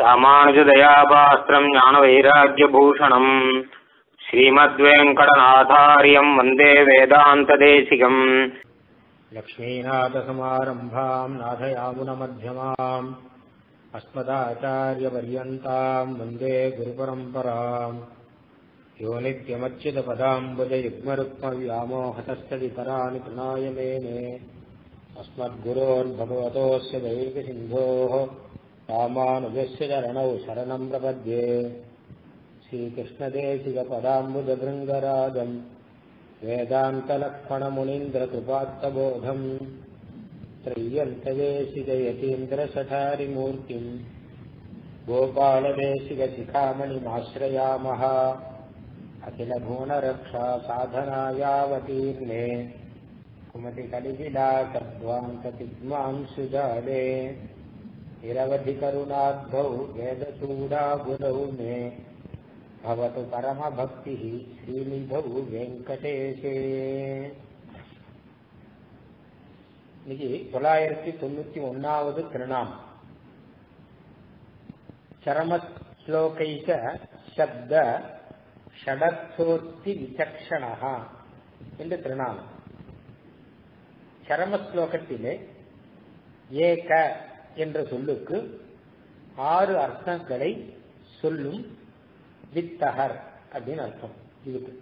ராமானுஜதயாபாஸ்திரம் ஞானவைராக்கியபூஷணம் ஸ்ரீமத்வேங்கடநாதாரியம் வந்தே வேதாந்ததேசிகம் लक्ष्मीनाथसमारम्भाम् नाथयामुनमध्यमाम् अस्मदाचार्यपर्यन्ताम् वन्दे गुरुपरम्पराम् यो नित्यमच्युतपदाम्बुजयुग्मरुक्मव्यामोहतस्तदितराणि तृणाय मेने अस्मद्गुरोर्भगवतोऽस्य दैकसिन्धोः रामानुजस्य चरणौ शरणम् प्रपद्ये श्रीकृष्णदेशिकपदाम्बुजभृङ्गराजम् वेदान्तलक्ष्मणमुनीन्द्रकृपात्तबोधम् त्रय्यन्तदेशिकयतीन्द्रसठारिमूर्तिम् गोपालदेशिकशिखामणिमाश्रयामः अखिलभुवनरक्षा साधनायावतीर्णे कुमतिकलिविलाकध्वान्ततिग्मांशुजाले निरवधिकरुणाब्धौ वेदचूडाबुधौ मे भवतु परमभक्तिः श्रीनिधौ வெங்கடேஷே இன்னைக்கு தொள்ளாயிரத்தி தொண்ணூத்தி ஒன்னாவது திருநாம் சரமஸ்லோகைக சப்த ஷடத்தோர்த்தி விசக்ஷணா என்று திருநாமம் சரமஸ்லோகத்திலே ஏக என்ற சொல்லுக்கு ஆறு அர்த்தங்களை சொல்லும் வித்தகர் அப்படின்னு அர்த்தம் இதுக்கு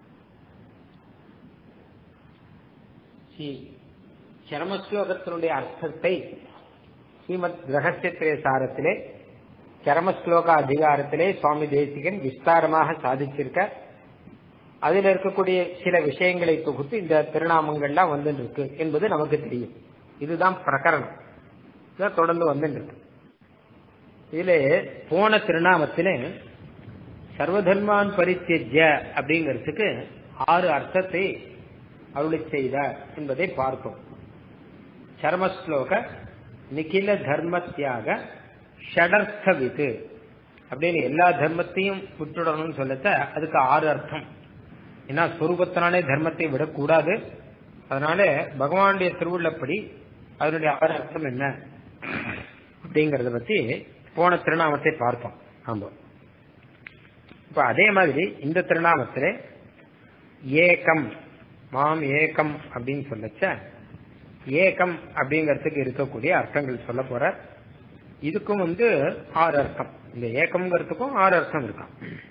சரமஸ்லோகத்தினுடைய அர்த்தத்தை ஸ்ரீமத் ரகசியத்திலே சாரத்திலே சரமஸ்லோக அதிகாரத்திலே சுவாமி தேசிகன் விஸ்தாரமாக சாதிச்சிருக்க அதில் இருக்கக்கூடிய சில விஷயங்களை தொகுத்து இந்த திருநாமங்கள்லாம் வந்துட்டு இருக்கு என்பது நமக்கு தெரியும் இதுதான் பிரகரணம் இதான் தொடர்ந்து வந்துட்டு இருக்கு இதுல போன திருநாமத்திலே சர்வதர்மான் பரித்தியஜ அப்படிங்கிறதுக்கு ஆறு அர்த்தத்தை அருளி செய்தார் என்பதை பார்த்தோம் சர்மஸ்லோக நிகில தர்ம தியாக ஷடர்த்த விது அப்படின்னு எல்லா தர்மத்தையும் விட்டுடணும்னு சொல்லத்த அதுக்கு ஆறு அர்த்தம் ஏன்னா சொரூபத்தினாலே தர்மத்தை விடக்கூடாது அதனால பகவானுடைய திருவுள்ளப்படி அதனுடைய ஆறு அர்த்தம் என்ன அப்படிங்கறத பத்தி போன திருநாமத்தை பார்த்தோம் ஆமா இப்ப அதே மாதிரி இந்த திருநாமத்திலே ஏகம் மாம் ஏகம் அப்படின்னு சொல்லச்ச ஏகம் அப்படிங்கறதுக்கு இருக்கக்கூடிய அர்த்தங்கள் சொல்ல போற இதுக்கும் வந்து ஆறு அர்த்தம் இந்த ஏகம்ங்கிறதுக்கும் ஆறு அர்த்தம் இருக்கான்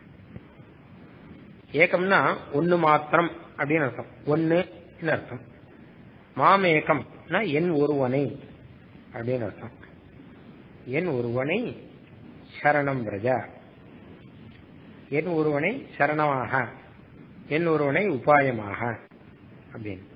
ஏகம்னா ஒன்னு மாத்திரம் அப்படின்னு அர்த்தம் ஒன்னு அர்த்தம் மாம் ஏகம்னா என் ஒருவனை அப்படின்னு அர்த்தம் என் ஒருவனை சரணம் பிரஜா என் ஒருவனை சரணமாக என் ஒருவனை உபாயமாக அப்படின்னு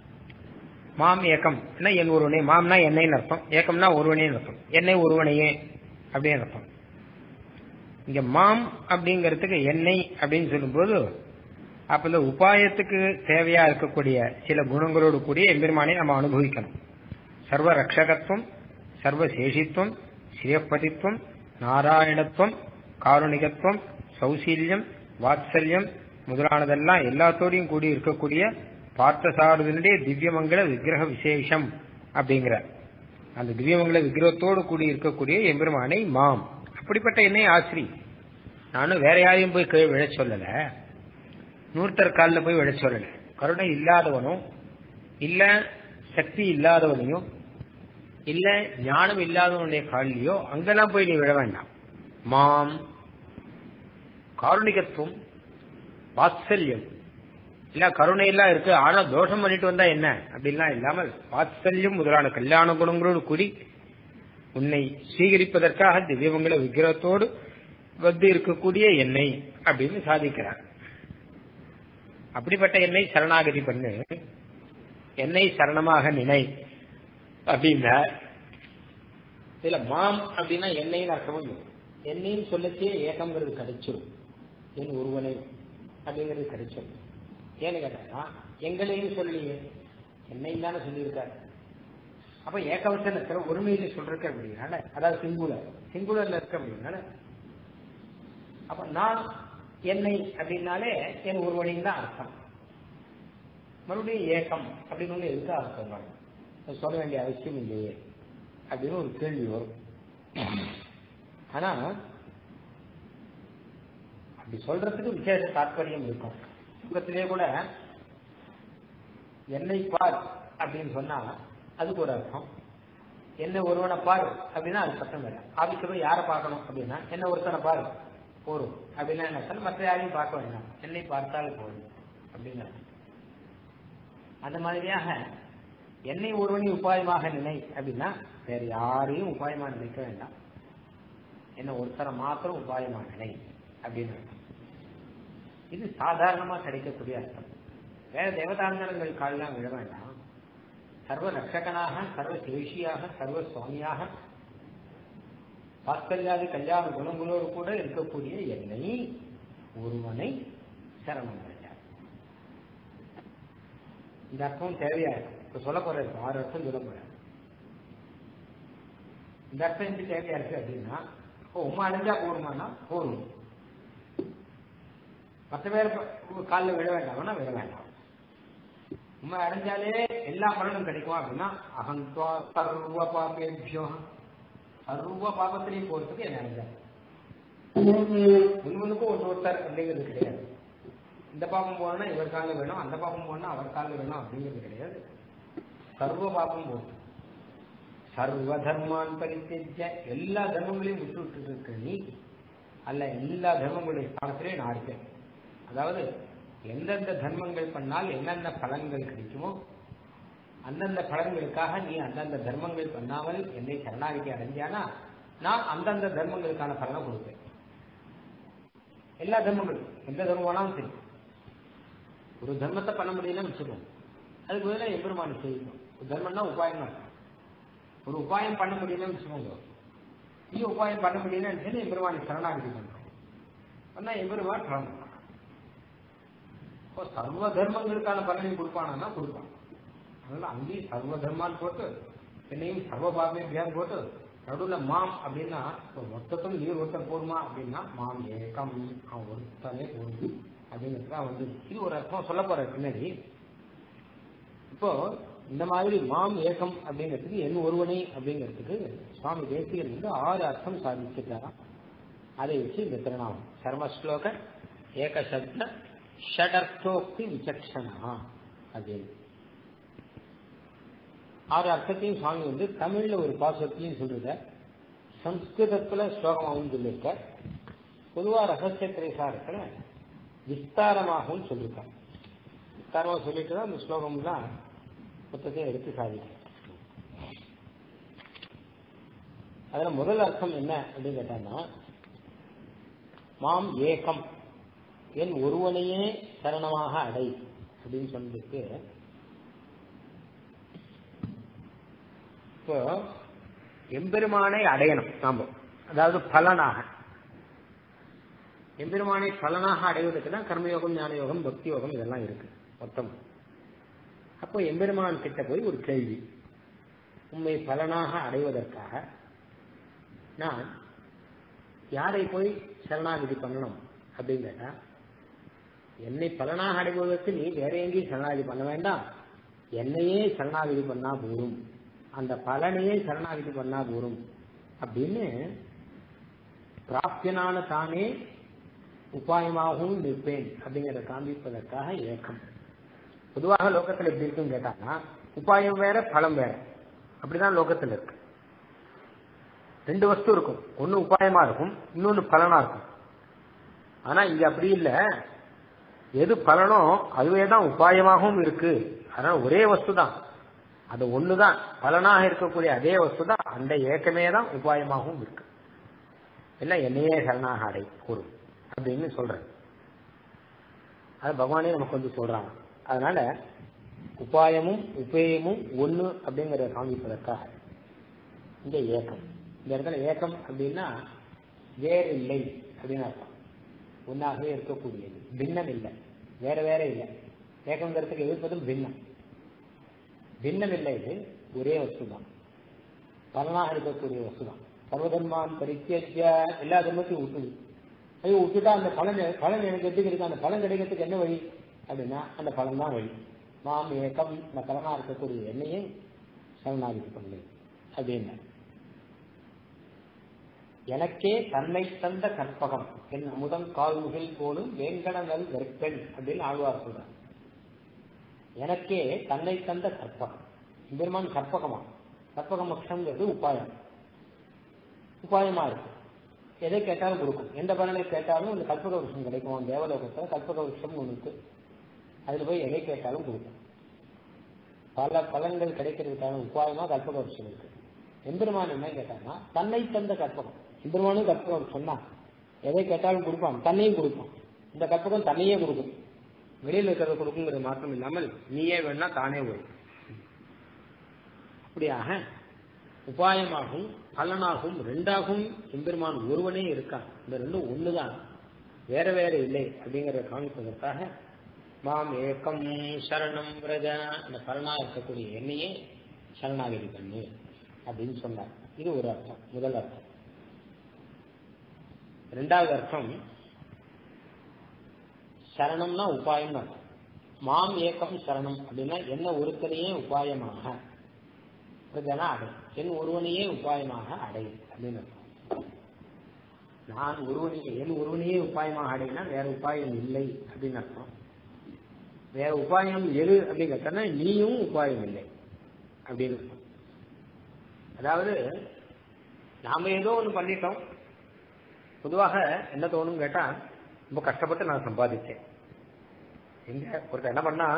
மாம் ஏக்கம் என் ஒருவனே மாம்னா என்னைன்னு அர்த்தம் ஏக்கம்னா ஒருவனே அர்த்தம் என்னை ஒருவனையே அப்படின்னு அர்த்தம் இங்க மாம் அப்படிங்கிறதுக்கு என்னை அப்படின்னு சொல்லும்போது அப்ப இந்த உபாயத்துக்கு தேவையா இருக்கக்கூடிய சில குணங்களோடு கூடிய எம்பெருமானை நம்ம அனுபவிக்கணும் சர்வ ரக்ஷகத்துவம் சர்வ சேஷித்துவம் ஸ்ரீயப்பதித்துவம் நாராயணத்துவம் காருணிகத்துவம் சௌசீல்யம் வாத்சல்யம் முதலானதெல்லாம் எல்லாத்தோடையும் கூடி இருக்கக்கூடிய பார்த்தசாரதனுடைய திவ்யமங்கல விக்கிரக விசேஷம் அப்படிங்கிற அந்த திவ்யமங்கல விக்கிரகத்தோடு கூடி இருக்கக்கூடிய எம்பெருமானை மாம் அப்படிப்பட்ட என்னை ஆசிரி நானும் வேற யாரையும் போய் கீழ் விழ சொல்லல நூற்றர் காலில் போய் விழ சொல்லல கருணை இல்லாதவனும் இல்ல சக்தி இல்லாதவனையும் இல்ல ஞானம் இல்லாதவனுடைய காலிலையோ அங்கெல்லாம் போய் நீ விழ வேண்டாம் மாம் காருணிகத்துவம் வாத்சல்யம் இல்ல கருணை எல்லாம் இருக்கு ஆனா தோஷம் பண்ணிட்டு வந்தா என்ன அப்படின்லாம் இல்லாமல் வாத்சல்யம் முதலான கல்யாண குணங்களோடு கூடி உன்னை ஸ்வீகரிப்பதற்காக திவ்யமங்கல விக்கிரகத்தோடு வந்து இருக்கக்கூடிய எண்ணெய் அப்படின்னு சாதிக்கிறார் அப்படிப்பட்ட எண்ணெய் சரணாகதி பண்ணு என்னை சரணமாக நினை அப்படின்னா இதுல மாம் அப்படின்னா எண்ணெய்னு அர்த்தமும் எண்ணெய்னு சொல்லச்சே ஏகம்ங்கிறது கிடைச்சிடும் என் ஒருவனை அப்படிங்கிறது கிடைச்சிடும் ஏன்னு கேட்டா எங்களையும் சொல்லலையே என்னையும் தானே சொல்லியிருக்காரு அப்ப ஏகவசனத்துல ஒருமையில சொல்றக்க அப்படின்னால அதாவது சிங்குலர் சிங்குலர்ல இருக்க அப்படின்னால அப்ப நான் என்னை அப்படின்னாலே என் ஒருவனையும் தான் அர்த்தம் மறுபடியும் ஏக்கம் அப்படின்னு ஒண்ணு எதுக்கு அர்த்தம் அது சொல்ல வேண்டிய அவசியம் இல்லையே அப்படின்னு ஒரு கேள்வி வரும் ஆனா அப்படி சொல்றதுக்கு விசேஷ தாற்பயம் இருக்கும் சுகத்திலே கூட என்னை பார் அப்படின்னு சொன்னா அதுக்கு ஒரு அர்த்தம் என்ன ஒருவனை பாரு அப்படின்னா அது சட்டம் வேற ஆபீஸ்ல போய் யாரை பார்க்கணும் அப்படின்னா என்ன ஒருத்தனை பாரு போரும் அப்படின்னா என்ன அர்த்தம் மற்ற யாரையும் பார்க்க வேண்டாம் என்னை பார்த்தால் போதும் அப்படின்னு அர்த்தம். அந்த மாதிரியாக என்னை ஒருவனை உபாயமாக நினை அப்படின்னா வேற யாரையும் உபாயமா நினைக்க வேண்டாம் என்ன ஒருத்தரை மாத்திரம் உபாயமா நினை அப்படின்னு அர்த்தம். இது சாதாரணமா கிடைக்கக்கூடிய அர்த்தம் வேற தேவதாந்தரங்கள் காலெல்லாம் விழ வேண்டாம் சர்வ ரட்சகனாக சர்வ சேஷியாக சர்வ சுவாமியாக வாத்சல்யாதி கல்யாண குணங்களோடு கூட இருக்கக்கூடிய என்னை ஒருவனை சரணம் அடைந்தார் இந்த அர்த்தம் தேவையா இருக்கு இப்ப சொல்ல போற இருக்கு ஆறு அர்த்தம் சொல்ல போறேன் இந்த அர்த்தம் எப்படி தேவையா இருக்கு அப்படின்னா இப்போ உமா அடைஞ்சா போடுமான்னா போடும் மற்ற பேர் காலில் விழ வேண்டாம்னா விழ வேண்டாம் உண்மை அடைஞ்சாலே எல்லா பலனும் கிடைக்கும் அப்படின்னா அகந்தா சர்வ பாபேபியோ சர்வ பாபத்திலையும் போறதுக்கு என்ன அடைஞ்சார் முன்முனுக்கும் ஒரு ஒருத்தர் அப்படிங்கிறது கிடையாது இந்த பாபம் போனா இவர் காலில் வேணும் அந்த பாபம் போனா அவர் காலில் வேணும் அப்படிங்கிறது கிடையாது சர்வ பாபம் போகும் சர்வ தர்மான் பரித்தேஜ எல்லா தர்மங்களையும் விட்டு விட்டு இருக்க நீ அல்ல எல்லா தர்மங்களுடைய ஸ்தானத்திலே நான் இருக்கேன் அதாவது எந்தெந்த தர்மங்கள் பண்ணால் என்னென்ன பலன்கள் கிடைக்குமோ அந்தந்த பலன்களுக்காக நீ அந்தந்த தர்மங்கள் பண்ணாமல் என்னை சரணாகிதி அடைஞ்சானா நான் அந்தந்த தர்மங்களுக்கான பலனை கொடுப்பேன் எல்லா தர்மங்களும் எந்த தர்மம் வேணாலும் சரி ஒரு தர்மத்தை பண்ண முடியலன்னு வச்சுக்கோங்க அதுக்கு பதிலாக எம்பெருமான் செய்யணும் ஒரு தர்மம்னா உபாயம் தான் ஒரு உபாயம் பண்ண முடியலன்னு வச்சுக்கோங்க நீ உபாயம் பண்ண முடியலன்னு சொல்லி எம்பெருமானை சரணாகிதி பண்றோம் பண்ணா எம்பெருமான் பலன் இப்போ சர்வ தர்மங்களுக்கான பலனையும் கொடுப்பானா கொடுப்பான் அதனால அங்கேயும் சர்வ தர்மான்னு போட்டு என்னையும் சர்வ பாபேபியான் போட்டு நடுவில் மாம் அப்படின்னா இப்போ மொத்தத்தும் நீர் ஒருத்தர் போடுமா அப்படின்னா மாம் ஏகம் அவன் ஒருத்தனே போடும் அப்படிங்கிறதுக்காக வந்து இது ஒரு அர்த்தம் சொல்ல போற பின்னாடி இப்போ இந்த மாதிரி மாம் ஏகம் அப்படிங்கிறதுக்கு என் ஒருவனை அப்படிங்கிறதுக்கு சுவாமி தேசியர் வந்து ஆறு அர்த்தம் சாதிச்சிருக்காராம் அதை வச்சு இந்த திருநாமம் சர்மஸ்லோக ஏகசப்த ஷடர்த்தோக்தி விசக்ஷனா அப்படின்னு ஆறு அர்த்தத்தையும் சுவாமி வந்து தமிழ்ல ஒரு பாசுரத்தையும் சொல்லிருக்க சம்ஸ்கிருதத்துல ஸ்லோகமாகவும் சொல்லியிருக்க பொதுவா ரகசிய திரைசாரத்துல விஸ்தாரமாகவும் சொல்லியிருக்காங்க விஸ்தாரமா சொல்லிட்டு தான் அந்த ஸ்லோகம் தான் மொத்தத்தையும் எடுத்து சாதிக்க அதுல முதல் அர்த்தம் என்ன அப்படின்னு கேட்டாங்கன்னா மாம் ஏகம் என் ஒருவனையே சரணமாக அடை அப்படின்னு சொன்னதுக்கு இப்போ எம்பெருமானை அடையணும் நாம அதாவது பலனாக எம்பெருமானை பலனாக அடைவதற்கு தான் கர்மயோகம் ஞான யோகம் பக்தி யோகம் இதெல்லாம் இருக்கு மொத்தம் அப்போ எம்பெருமான் கிட்ட போய் ஒரு கேள்வி உண்மை பலனாக அடைவதற்காக நான் யாரை போய் சரணாகிதி பண்ணணும் அப்படின்னு கேட்டா என்னை பலனாக அடைவதற்கு நீ வேற எங்கேயும் சரணாகிதி பண்ண வேண்டாம் என்னையே சரணாகிதி பண்ணா போரும் அந்த பலனையே சரணாகிதி பண்ணா போரும் அப்படின்னு பிராப்தியனான தானே உபாயமாகவும் நிற்பேன் அப்படிங்கிறத காண்பிப்பதற்காக ஏக்கம் பொதுவாக லோகத்தில் எப்படி இருக்குன்னு கேட்டாங்கன்னா உபாயம் வேற பலம் வேற அப்படிதான் லோகத்தில் இருக்கு ரெண்டு வஸ்து இருக்கும் ஒன்னு உபாயமா இருக்கும் இன்னொன்னு பலனா இருக்கும் ஆனா இங்க அப்படி இல்லை எது பலனோ அதுவே தான் உபாயமாகவும் இருக்கு அதனால ஒரே வஸ்து தான் அது ஒண்ணுதான் பலனாக இருக்கக்கூடிய அதே வஸ்து தான் அந்த ஏக்கமே தான் உபாயமாகவும் இருக்கு எல்லாம் என்னையே சரணாக அடை கூறும் அப்படின்னு சொல்றேன் அது பகவானே நமக்கு வந்து சொல்றாங்க அதனால உபாயமும் உபேயமும் ஒண்ணு அப்படிங்கறத காண்பிப்பதற்காக இந்த ஏக்கம் இந்த இடத்துல ஏக்கம் அப்படின்னா வேறு இல்லை அப்படின்னு அர்த்தம் ஒன்னாகவே இருக்கக்கூடியது பின்னம் இல்லை வேற வேற இல்லை ஏக்கங்கிறதுக்கு எதிர்ப்பதும் பின்னம் பின்னம் இல்லை இது ஒரே வஸ்து தான் பலனாக இருக்கக்கூடிய வஸ்து தான் சர்வதர்மான் பரித்திய எல்லா தர்மத்தையும் விட்டுது ஐயோ விட்டுட்டா அந்த பலன் பலன் எனக்கு எப்படி கிடைக்கும் அந்த பலன் கிடைக்கிறதுக்கு என்ன வழி அப்படின்னா அந்த பலன் தான் வழி மாம் ஏக்கம் இந்த பலனா இருக்கக்கூடிய எண்ணெயை சரணாகிதி பண்ணு அப்படின்னு எனக்கே தன்னை தந்த கற்பகம் என் முதல் கால்முகில் போலும் வேங்கடநல் வெற்பெண் அப்படின்னு ஆழ்வார் சொல்றார் எனக்கே தன்னை தந்த கற்பகம் பெருமான் கற்பகமா கற்பக மோட்சங்கிறது உபாயம் உபாயமா இருக்கு எதை கேட்டாலும் கொடுக்கும் எந்த பலனை கேட்டாலும் இந்த கல்பக விருஷம் கிடைக்கும் தேவலோகத்துல கல்பக விருஷம் ஒன்று இருக்கு அதுல போய் எதை கேட்டாலும் கொடுக்கும் பல பலன்கள் கிடைக்கிறதுக்கான உபாயமா கல்பக விருஷம் இருக்கு எம்பெருமான் என்ன கேட்டாங்கன்னா தன்னை தந்த கற்பகம் எம்பெருமானும் கற்பக விருஷம் தான் எதை கேட்டாலும் கொடுப்பான் தன்னையும் கொடுப்பான் இந்த கற்பகம் தன்னையே கொடுக்கும் வெளியில இருக்கிறத கொடுக்குங்கிறது மாற்றம் இல்லாமல் நீயே வேணா தானே வரும் அப்படியாக உபாயமாகவும் பலனாகவும் ரெண்டாகவும் எம்பெருமான் ஒருவனே இருக்கான் இந்த ரெண்டும் ஒண்ணுதான் வேற வேற இல்லை அப்படிங்கறத காமிப்பதற்காக மாம் ஏக்கம் சரணம் பிரஜ இந்த பலனா இருக்கக்கூடிய என்னையே சரணாகதி பண்ணு அப்படின்னு சொன்னார் இது ஒரு அர்த்தம் முதல் அர்த்தம் ரெண்டாவது அர்த்தம் சரணம்னா உபாயம் அர்த்தம் மாம் ஏக்கம் சரணம் அப்படின்னா என்ன ஒருத்தனையே உபாயமாக பிரஜனா அடை என் ஒருவனையே உபாயமாக அடை அப்படின்னு அர்த்தம் நான் ஒருவனையே என் ஒருவனையே உபாயமாக அடைனா வேற உபாயம் இல்லை அப்படின்னு அர்த்தம் வேற உபாயம் எது அப்படின்னு கேட்டா நீயும் உபாயம் இல்லை அப்படின்னு அர்த்தம் அதாவது நாம ஏதோ ஒண்ணு பண்ணிட்டோம் பொதுவாக என்ன தோணும் கேட்டா ரொம்ப கஷ்டப்பட்டு நான் சம்பாதிச்சேன் எங்க ஒருத்தர் என்ன பண்ணா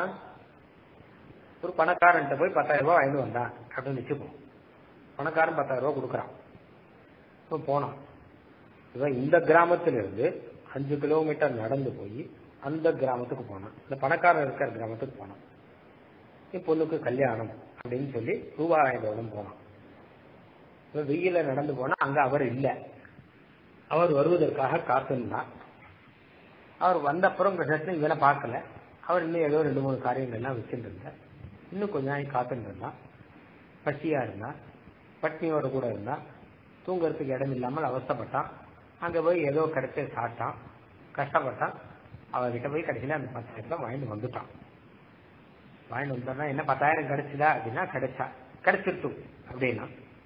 ஒரு பணக்காரன்ட்ட போய் பத்தாயிரம் ரூபாய் வாங்கிட்டு வந்தான் அப்படின்னு வச்சுப்போம் பணக்காரன் பத்தாயிரம் ரூபாய் கொடுக்குறான் இப்போ போனான் இவன் இந்த கிராமத்திலிருந்து அஞ்சு கிலோமீட்டர் நடந்து போய் அந்த கிராமத்துக்கு போனான் இந்த பணக்காரன் இருக்கிற கிராமத்துக்கு போனான் என் பொண்ணுக்கு கல்யாணம் அப்படின்னு சொல்லி ரூபாயிரம் போனான் இவன் வெயில நடந்து போனா அங்க அவர் இல்லை அவர் வருவதற்காக காத்திருந்தார் அவர் வந்த அப்புறம் கிட்டத்தட்ட இவனை பார்க்கல அவர் இன்னும் ஏதோ ரெண்டு மூணு காரியங்கள்லாம் வச்சுட்டு இருந்தார் இன்னும் கொஞ்ச நாளைக்கு காத்துட்டு இருந்தான் பசியா இருந்தான் பட்னியோட கூட இருந்தான் தூங்குறதுக்கு இடம் இல்லாமல் அவஸ்தப்பட்டான் அங்க போய் ஏதோ கிடைச்ச சாப்பிட்டான் கஷ்டப்பட்டான் அவர்கிட்ட போய் கடைசியில அந்த பத்தாயிரம் ரூபாய் வாங்கிட்டு வந்துட்டான் வாங்கிட்டு வந்தோம்னா என்ன பத்தாயிரம் கிடைச்சதா அப்படின்னா கிடைச்சா கிடைச்சிருட்டும் அப்படின்னா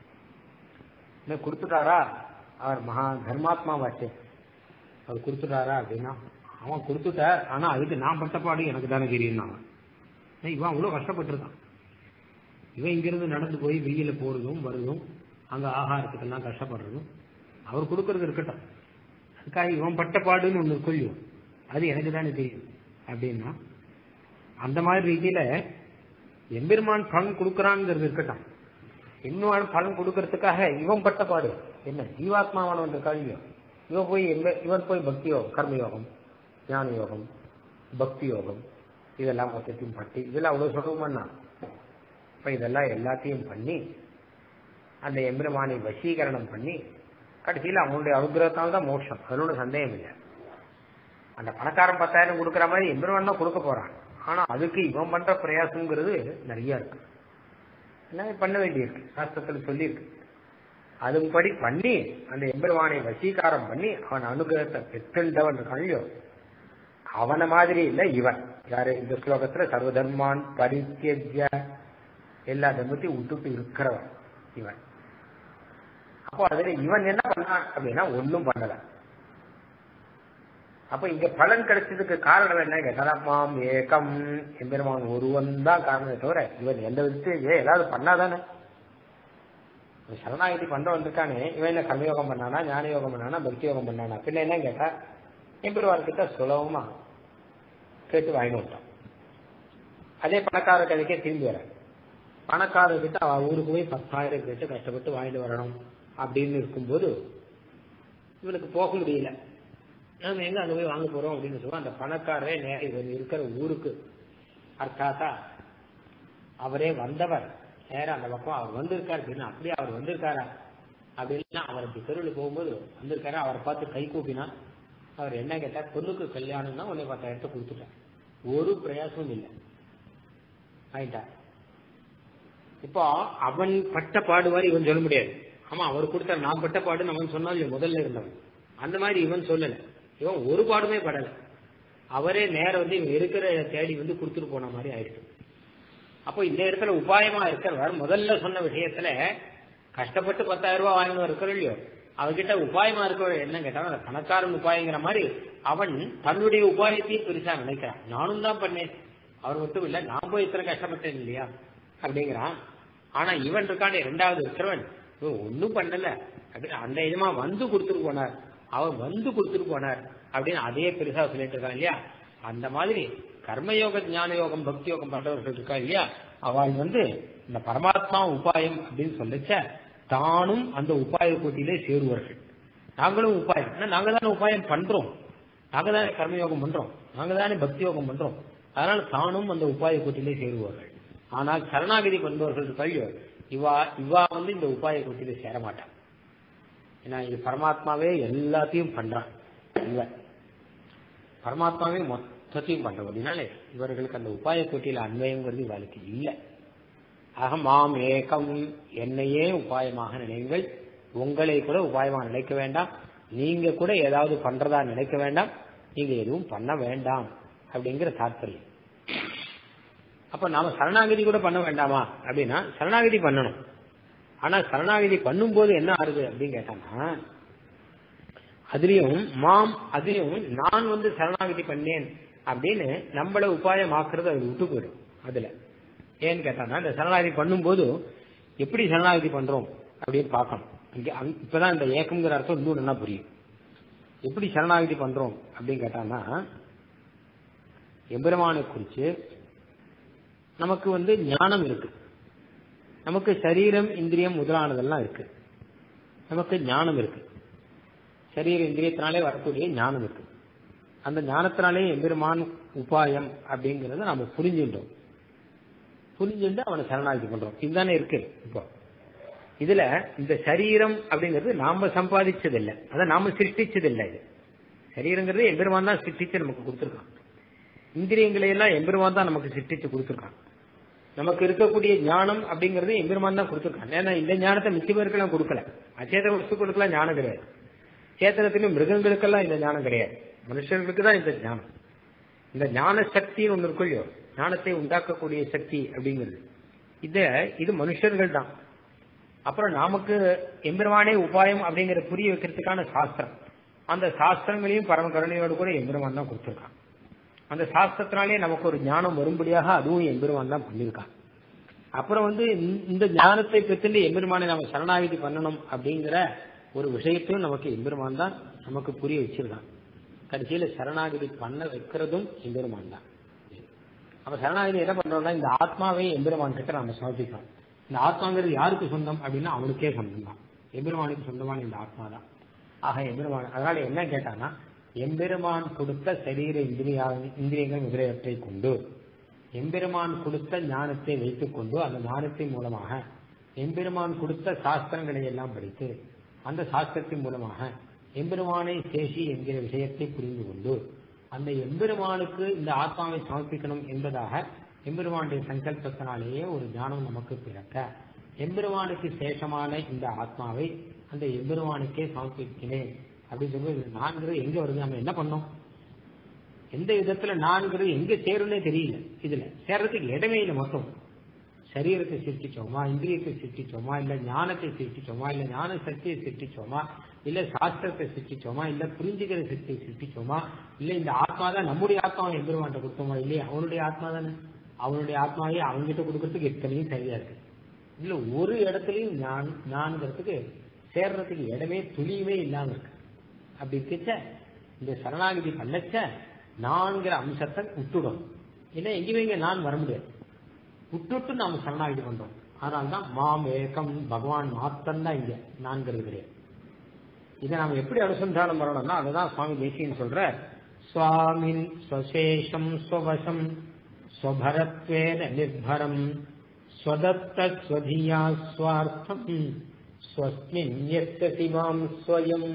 என்ன கொடுத்துட்டாரா அவர் மகா தர்மாத்மாவாச்சு அவர் கொடுத்துட்டாரா அப்படின்னா அவன் கொடுத்துட்டார் ஆனா அதுக்கு நான் பட்ட பாடு எனக்கு தானே தெரியும் அவன் இவன் அவ்வளவு கஷ்டப்பட்டிருக்கான் இவன் இங்கிருந்து நடந்து போய் வெயில போறதும் வருதும் அங்க ஆகாரத்துக்கெல்லாம் கஷ்டப்படுறதும் அவர் கொடுக்கறது இருக்கட்டும் அதுக்காக இவன் பட்ட பாடுன்னு ஒண்ணு கொள்ளும் அது எனக்கு தானே தெரியும் அப்படின்னா அந்த மாதிரி ரீதியில எம்பெருமான் பலன் கொடுக்கறாங்கிறது இருக்கட்டும் இன்னும் பலன் கொடுக்கறதுக்காக இவன் பட்ட பாடு என்ன ஜீவாத்மாவானவன் கல்வியோ இவன் போய் இவன் போய் பக்தி யோகம் கர்ம யோகம் ஞான யோகம் பக்தி யோகம் இதெல்லாம் மொத்தத்தையும் பட்டி இதெல்லாம் அவ்வளவு சொல்லுவோம்னா இப்ப இதெல்லாம் எல்லாத்தையும் பண்ணி அந்த எம்பெருமானை வசீகரணம் பண்ணி கடைசியில் அவனுடைய அனுகிரகத்தால் தான் மோட்சம் அதனோட சந்தேகம் இல்லை அந்த பணக்காரன் பத்தாயிரம் கொடுக்குற மாதிரி எம்பெருமான் தான் கொடுக்க போறான் ஆனா அதுக்கு இவன் பண்ற பிரயாசங்கிறது நிறைய இருக்கு எல்லாமே பண்ண வேண்டியிருக்கு சாஸ்திரத்துல சொல்லியிருக்கு அதுபடி பண்ணி அந்த எம்பெருமானை வசீகாரம் பண்ணி அவன் அனுகிரகத்தை பெற்றென்றவன் கழியோ அவன மாதிரி இல்ல இவன் யாரு இந்த ஸ்லோகத்துல சர்வதர்மான் பரித்தியஜ எல்லா தர்மத்தையும் விட்டுட்டு இருக்கிறவன் இவன் அப்போ அதுல இவன் என்ன பண்ணான் அப்படின்னா ஒன்னும் பண்ணல அப்ப இங்க பலன் கிடைச்சதுக்கு காரணம் என்ன கேட்டா மாம் ஏகம் எம்பெருமான் ஒருவன் தான் காரணமே தவிர இவன் எந்த விதத்தையும் ஏதாவது பண்ணாதானே சரணாகதி பண்ற வந்திருக்கானே இவன் என்ன கர்மயோகம் பண்ணானா ஞான யோகம் பண்ணானா பக்தி யோகம் பண்ணானா பின்ன என்ன கேட்டா எம்பெருமான் கிட்ட சுலபமா கேட்டு வாங்கி விட்டான் அதே பணக்கார கதைக்கே திரும்பி வர பணக்காரர்கிட்ட அவ ஊருக்கு போய் பத்தாயிரம் கேட்டு கஷ்டப்பட்டு வாங்கிட்டு வரணும் அப்படின்னு இருக்கும்போது இவனுக்கு போக முடியல நாம எங்க அங்க போய் வாங்க போறோம் அப்படின்னு சொல்லுவோம் அந்த பணக்காரரே நேர இவன் இருக்கிற ஊருக்கு அர்த்தாத்தா அவரே வந்தவர் நேரம் அந்த பக்கம் அவர் வந்திருக்காரு அப்படின்னா அப்படியே அவர் வந்திருக்காரா அப்படின்னா அவர் அப்படி தெருவில் போகும்போது வந்திருக்காரு அவரை பார்த்து கை கூப்பினா அவர் என்ன கேட்டார் பொண்ணுக்கு கல்யாணம்னா உன்னை பத்தாயிரத்தை கொடுத்துட்டார் ஒரு பிரயாசமும் இல்லை ஆயிட்டா இப்போ அவன் பட்ட பாடு மாதிரி இவன் சொல்ல முடியாது ஆமா அவர் கொடுத்த நான் பட்ட பாடுன்னு அவன் சொன்னால் முதல்ல இருந்தவன் அந்த மாதிரி இவன் சொல்லல இவன் ஒரு பாடுமே படல அவரே நேரம் வந்து இவன் இருக்கிற தேடி வந்து கொடுத்துட்டு போன மாதிரி ஆயிடுச்சு அப்போ இந்த இடத்துல உபாயமா இருக்கிறவர் முதல்ல சொன்ன விஷயத்துல கஷ்டப்பட்டு பத்தாயிரம் ரூபாய் வாங்கினவர் இருக்கிற இல்லையோ அவகிட்ட உபாயமா இருக்கவர் என்ன கேட்டாலும் அந்த பணக்காரன் உபாயங்கிற மாதிரி அவன் தன்னுடைய உபாயத்தையும் பெருசா நினைக்கிறான் நானும் தான் பண்ணேன் அவர் மட்டும் இல்ல நான் போய் இத்தனை கஷ்டப்பட்டேன் இல்லையா அப்படிங்கிறான் ஆனா இவன் இருக்கானே ரெண்டாவது இருக்கிறவன் இவன் ஒன்னும் பண்ணல அப்படின்னு அந்த இதமா வந்து கொடுத்துட்டு போனார் அவர் வந்து கொடுத்துட்டு போனார் அப்படின்னு அதே பெருசா சொல்லிட்டு இருக்கான் இல்லையா அந்த மாதிரி கர்மயோக ஞான யோகம் பக்தி யோகம் பண்றவர்கள் இருக்கா இல்லையா அவள் வந்து இந்த பரமாத்மா உபாயம் அப்படின்னு சொல்லச்ச தானும் அந்த உபாய கோட்டிலே சேருவார்கள் நாங்களும் உபாயம் ஏன்னா நாங்க தானே உபாயம் பண்றோம் நாங்க தானே கர்மயோகம் பண்றோம் நாங்க தானே பக்தி யோகம் பண்றோம் அதனால தானும் அந்த உபாய கோட்டிலே சேருவார்கள் ஆனால் சரணாகதி கொண்டவர்கள் கல்வியோ இவா இவா வந்து இந்த உபாய கோட்டிலே சேர மாட்டான் ஏன்னா இது பரமாத்மாவே எல்லாத்தையும் பண்றான் இவன் பரமாத்மாவே மொத்தத்தையும் பண்றபடினாலே இவர்களுக்கு அந்த உபாய கோட்டியில அன்வயங்கிறது இவளுக்கு இல்லை ஆக மாம் ஏகம் என்னையே உபாயமாக நினைங்கள் உங்களை கூட உபாயமாக நினைக்க வேண்டாம் நீங்க கூட ஏதாவது பண்றதா நினைக்க வேண்டாம் நீங்க எதுவும் பண்ண வேண்டாம் அப்படிங்கிற தாற்பயம் அப்ப நாம சரணாகதி கூட பண்ண வேண்டாமா அப்படின்னா சரணாகதி பண்ணணும் ஆனா சரணாகதி பண்ணும்போது என்ன ஆகுது அப்படின்னு கேட்டாங்கன்னா அதுலயும் மாம் அதுலயும் நான் வந்து சரணாகதி பண்ணேன் அப்படின்னு நம்மள உபாயமாக்குறது அது விட்டு போயிடும் அதுல ஏன்னு கேட்டாங்கன்னா இந்த சரணாகதி பண்ணும்போது எப்படி சரணாகதி பண்றோம் அப்படின்னு பார்க்கணும் இங்க அங்க- இப்பதான் இந்த ஏக்கம்ங்கிற அர்த்தம் இன்னும் நல்லா புரியும் எப்படி சரணாகதி பண்றோம் அப்படின்னு கேட்டாங்கன்னா எம்பெருமானை குறிச்சு நமக்கு வந்து ஞானம் இருக்கு நமக்கு சரீரம் இந்திரியம் முதலானதெல்லாம் இருக்கு நமக்கு ஞானம் இருக்கு சரீர இந்திரியத்தினாலே வரக்கூடிய ஞானம் இருக்கு அந்த ஞானத்தினாலே எம்பெருமான் உபாயம் அப்படிங்கறத நாம புரிஞ்சுட்டோம் புரிஞ்சுட்டு அவனை சரணாகதி பண்றோம் இதுதானே இருக்கு இப்போ இதுல இந்த சரீரம் அப்படிங்கிறது நாம சம்பாதிச்சது இல்ல அதை நாம சிருஷ்டிச்சது இல்ல இது சரீரங்கிறது எம்பெருமான் தான் சிருஷ்டிச்சு நமக்கு கொடுத்துருக்கான் இந்திரியங்களை எல்லாம் எம்பெருமான் தான் நமக்கு சிருஷ்டிச்சு கொடுத்துருக்கான் நமக்கு இருக்கக்கூடிய ஞானம் அப்படிங்கறது எம்பெருமான் தான் கொடுத்துருக்கான் ஏன்னா இந்த ஞானத்தை மிச்ச பேருக்கெல்லாம் கொடுக்கல அச்சேத வஸ்துக்களுக்கெல்லாம் ஞானம் கிடையாது சேத்தனத்திலும் மிருகங்களுக்கெல்லாம் இந்த ஞானம் கிடையாது மனுஷர்களுக்கு தான் இந்த ஞானம் இந்த ஞான சக்தின்னு ஒண்ணு இருக்கும் இல்லையோ ஞானத்தை உண்டாக்கக்கூடிய சக்தி அப்படிங்கிறது இத இது மனுஷர்கள் தான் அப்புறம் நமக்கு எம்பெருமானே உபாயம் அப்படிங்கிற புரிய வைக்கிறதுக்கான சாஸ்திரம் அந்த சாஸ்திரங்களையும் பரம கருணையோடு கூட எம்பெருமான் தான் கொடுத்திருக்கான் அந்த சாஸ்திரத்தினாலே நமக்கு ஒரு ஞானம் வரும்படியாக அதுவும் எம்பெருமான் தான் பண்ணியிருக்கான் அப்புறம் வந்து இந்த- இந்த ஞானத்தை பெற்று எம்பெருமானை நம்ம சரணாகதி பண்ணணும் அப்படிங்கிற ஒரு விஷயத்தையும் நமக்கு எம்பெருமான் தான் நமக்கு புரிய வச்சிருக்கான் கடைசியில சரணாகதி பண்ண வைக்கிறதும் எம்பெருமான் தான் அப்ப சரணாகதி என்ன பண்றோம்னா இந்த ஆத்மாவை எம்பெருமான் கிட்ட நம்ம சமர்ப்பிக்கிறோம் இந்த ஆத்மாங்கிறது யாருக்கு சொந்தம் அப்படின்னா அவனுக்கே சொந்தம் தான் எம்பெருமானுக்கு சொந்தமான இந்த ஆத்மா தான் ஆக எம்பெருமான் அதனால என்ன கேட்டான்னா எம்பெருமான் கொடுத்த சரீர இந்திரியா இந்திரியங்கள் முதலியவற்றை கொண்டு எம்பெருமான் கொடுத்த ஞானத்தை வைத்துக் கொண்டு அந்த ஞானத்தின் மூலமாக எம்பெருமான் கொடுத்த சாஸ்திரங்களை எல்லாம் படித்து அந்த சாஸ்திரத்தின் மூலமாக எம்பெருமானை சேஷி என்கிற விஷயத்தை புரிந்து கொண்டு அந்த எம்பெருமானுக்கு இந்த ஆத்மாவை சமர்ப்பிக்கணும் என்பதாக எம்பெருமானுடைய சங்கல்பத்தினாலேயே ஒரு ஞானம் நமக்கு பிறக்க எம்பெருமானுக்கு சேஷமான இந்த ஆத்மாவை அந்த எம்பெருமானுக்கே சமர்ப்பிக்கிறேன் அப்படின்னு சொல்லி இது நான்கிறது எங்க வருது நம்ம என்ன பண்ணோம் எந்த விதத்துல நான்கிறது எங்க சேரும்னே தெரியல இதுல சேர்றதுக்கு இடமே இல்லை மொத்தம் சரீரத்தை சிருஷ்டிச்சோமா இந்திரியத்தை சிருஷ்டிச்சோமா இல்ல ஞானத்தை சிருஷ்டிச்சோமா இல்ல ஞான சக்தியை சிருஷ்டிச்சோமா இல்ல சாஸ்திரத்தை சிருஷ்டிச்சோமா இல்ல புரிஞ்சுக்கிற சக்தியை சிருஷ்டிச்சோமா இல்ல இந்த ஆத்மா தான் நம்முடைய ஆத்மாவை எம்பெருமான்ட்ட கொடுத்தோமா இல்லையா அவனுடைய ஆத்மா தானே அவனுடைய ஆத்மாவை அவன்கிட்ட கொடுக்கறதுக்கு எத்தனையும் சரியா இருக்கு இதுல ஒரு இடத்துலயும் நான் நான்கிறதுக்கு சேர்றதுக்கு இடமே துளியுமே இல்லாம இருக்கு அப்படி இருக்கச்ச இந்த சரணாகதி பண்ணச்ச நான்கிற அம்சத்தை விட்டுடும் ஏன்னா எங்கேயுமே இங்க நான் வர முடியாது விட்டுட்டு நாம சரணாகதி பண்றோம் அதனால்தான் மாம் ஏகம் பகவான் மாத்தம் தான் இங்க நான்கிறது கிடையாது இதை நாம எப்படி அனுசந்தானம் பண்ணணும்னா அதுதான் சுவாமி தேசியன் சொல்ற சுவாமின் ஸ்வசேஷம் ஸ்வவசம் ஸ்வபரத்வேன நிர்பரம் ஸ்வதத்த ஸ்வதியா ஸ்வார்த்தம் ஸ்வஸ்மின் யஸ்யசி மாம் ஸ்வயம்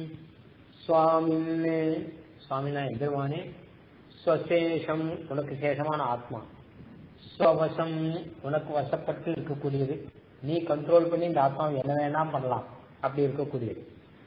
சுவாமின் சுவாமினா எம்பெருமானே ஸ்வசேஷம் உனக்கு சேஷமான ஆத்மா ஸ்வவசம் உனக்கு வசப்பட்டு இருக்கக்கூடியது நீ கண்ட்ரோல் பண்ணி இந்த ஆத்மாவை என்ன வேணா பண்ணலாம் அப்படி இருக்கக்கூடியது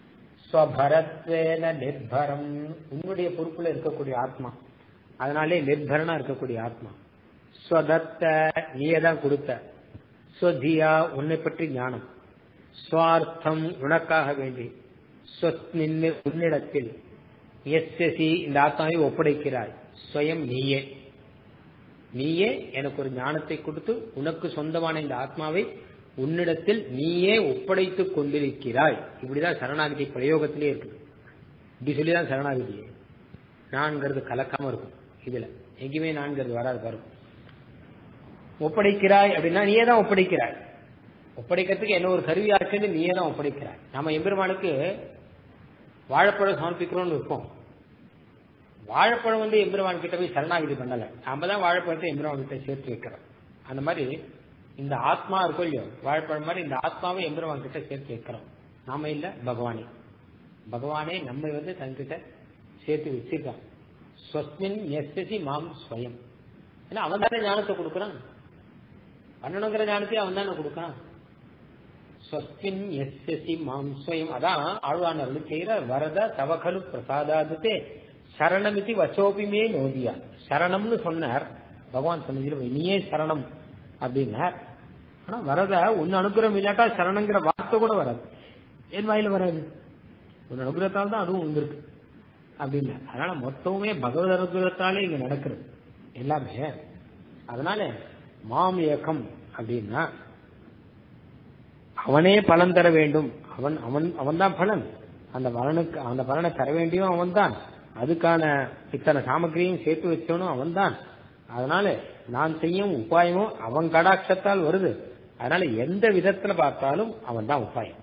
ஸ்வபரத்வேன நிர்பரம் உன்னுடைய பொறுப்புல இருக்கக்கூடிய ஆத்மா அதனாலே நிர்பரனா இருக்கக்கூடிய ஆத்மா ஸ்வதத்த நீயே தான் கொடுத்த ஸ்வதியா உன்னை பற்றி ஞானம் சுவார்த்தம் உனக்காக வேண்டி சொத்னின்னு உன்னிடத்தில் எஸ்எசி இந்த ஆத்மாவை ஒப்படைக்கிறாய் ஸ்வயம் நீயே நீயே எனக்கு ஒரு ஞானத்தை கொடுத்து உனக்கு சொந்தமான இந்த ஆத்மாவை உன்னிடத்தில் நீயே ஒப்படைத்துக் கொண்டிருக்கிறாய் இப்படிதான் சரணாகதி பிரயோகத்திலே இருக்குது இப்படி சொல்லிதான் சரணாகதி நான்கிறது கலக்காம இருக்கும் இதுல எங்கேயுமே நான்கிறது வராது பாருங்க ஒப்படைக்கிறாய் அப்படின்னா நீயே தான் ஒப்படைக்கிறாய் ஒப்படைக்கிறதுக்கு என்ன ஒரு கருவியா இருக்குன்னு நீயே தான் ஒப்படைக்கிறாய் நம்ம எம்பெருமானுக்கு வாழைப்பழம் சமர்ப்பிக்கிறோம்னு இருப்போம் வாழைப்பழம் வந்து எம்பெருமான் கிட்ட போய் சரணாகிதி பண்ணல நாம தான் வாழைப்பழத்தை எம்பெருமான் கிட்ட சேர்த்து வைக்கிறோம் அந்த மாதிரி இந்த ஆத்மா இருக்கும் இல்லையோ வாழைப்பழம் மாதிரி இந்த ஆத்மாவை எம்பெருமான் கிட்ட சேர்த்து வைக்கிறோம் நாம இல்ல பகவானே பகவானே நம்மை வந்து தன்கிட்ட சேர்த்து வச்சிருக்கான் ஸ்வஸ்மின் எஸ்எசி மாம் ஸ்வயம் ஏன்னா அவன் தானே ஞானத்தை கொடுக்குறான் பண்ணணுங்கிற ஞானத்தையும் அவன் தானே கொடுக்குறான் ஸ்வஸ்மின் எஸ்எசி மாம் ஸ்வயம் அதான் ஆழ்வானவர்கள் செய்கிற வரத தவகலு பிரசாதாதுத்தே சரணமிதி வச்சோபிமே நோதியா சரணம்னு சொன்னார் பகவான் சொன்னது நீயே சரணம் அப்படின்னார் ஆனா வரத உன் அனுகிரகம் இல்லாட்டா சரணங்கிற வார்த்தை கூட வராது என் வாயில வராது உன் அனுகிரகத்தால் தான் அதுவும் வந்திருக்கு அப்படின்னு அதனால மொத்தமுமே பகவத் அனுகிரகத்தாலே இங்க நடக்கிறது எல்லாமே அதனால மாம் ஏக்கம் அப்படின்னா அவனே பலன் தர வேண்டும் அவன் அவன் அவன் தான் பலன் அந்த பலனுக்கு அந்த பலனை தர வேண்டியும் அவன் தான் அதுக்கான இத்தனை சாமக்கிரியும் சேர்த்து வச்சவனும் அவன் தான் அதனால நான் செய்யும் உபாயமும் அவன் கடாட்சத்தால் வருது அதனால எந்த விதத்துல பார்த்தாலும் அவன் தான் உபாயம்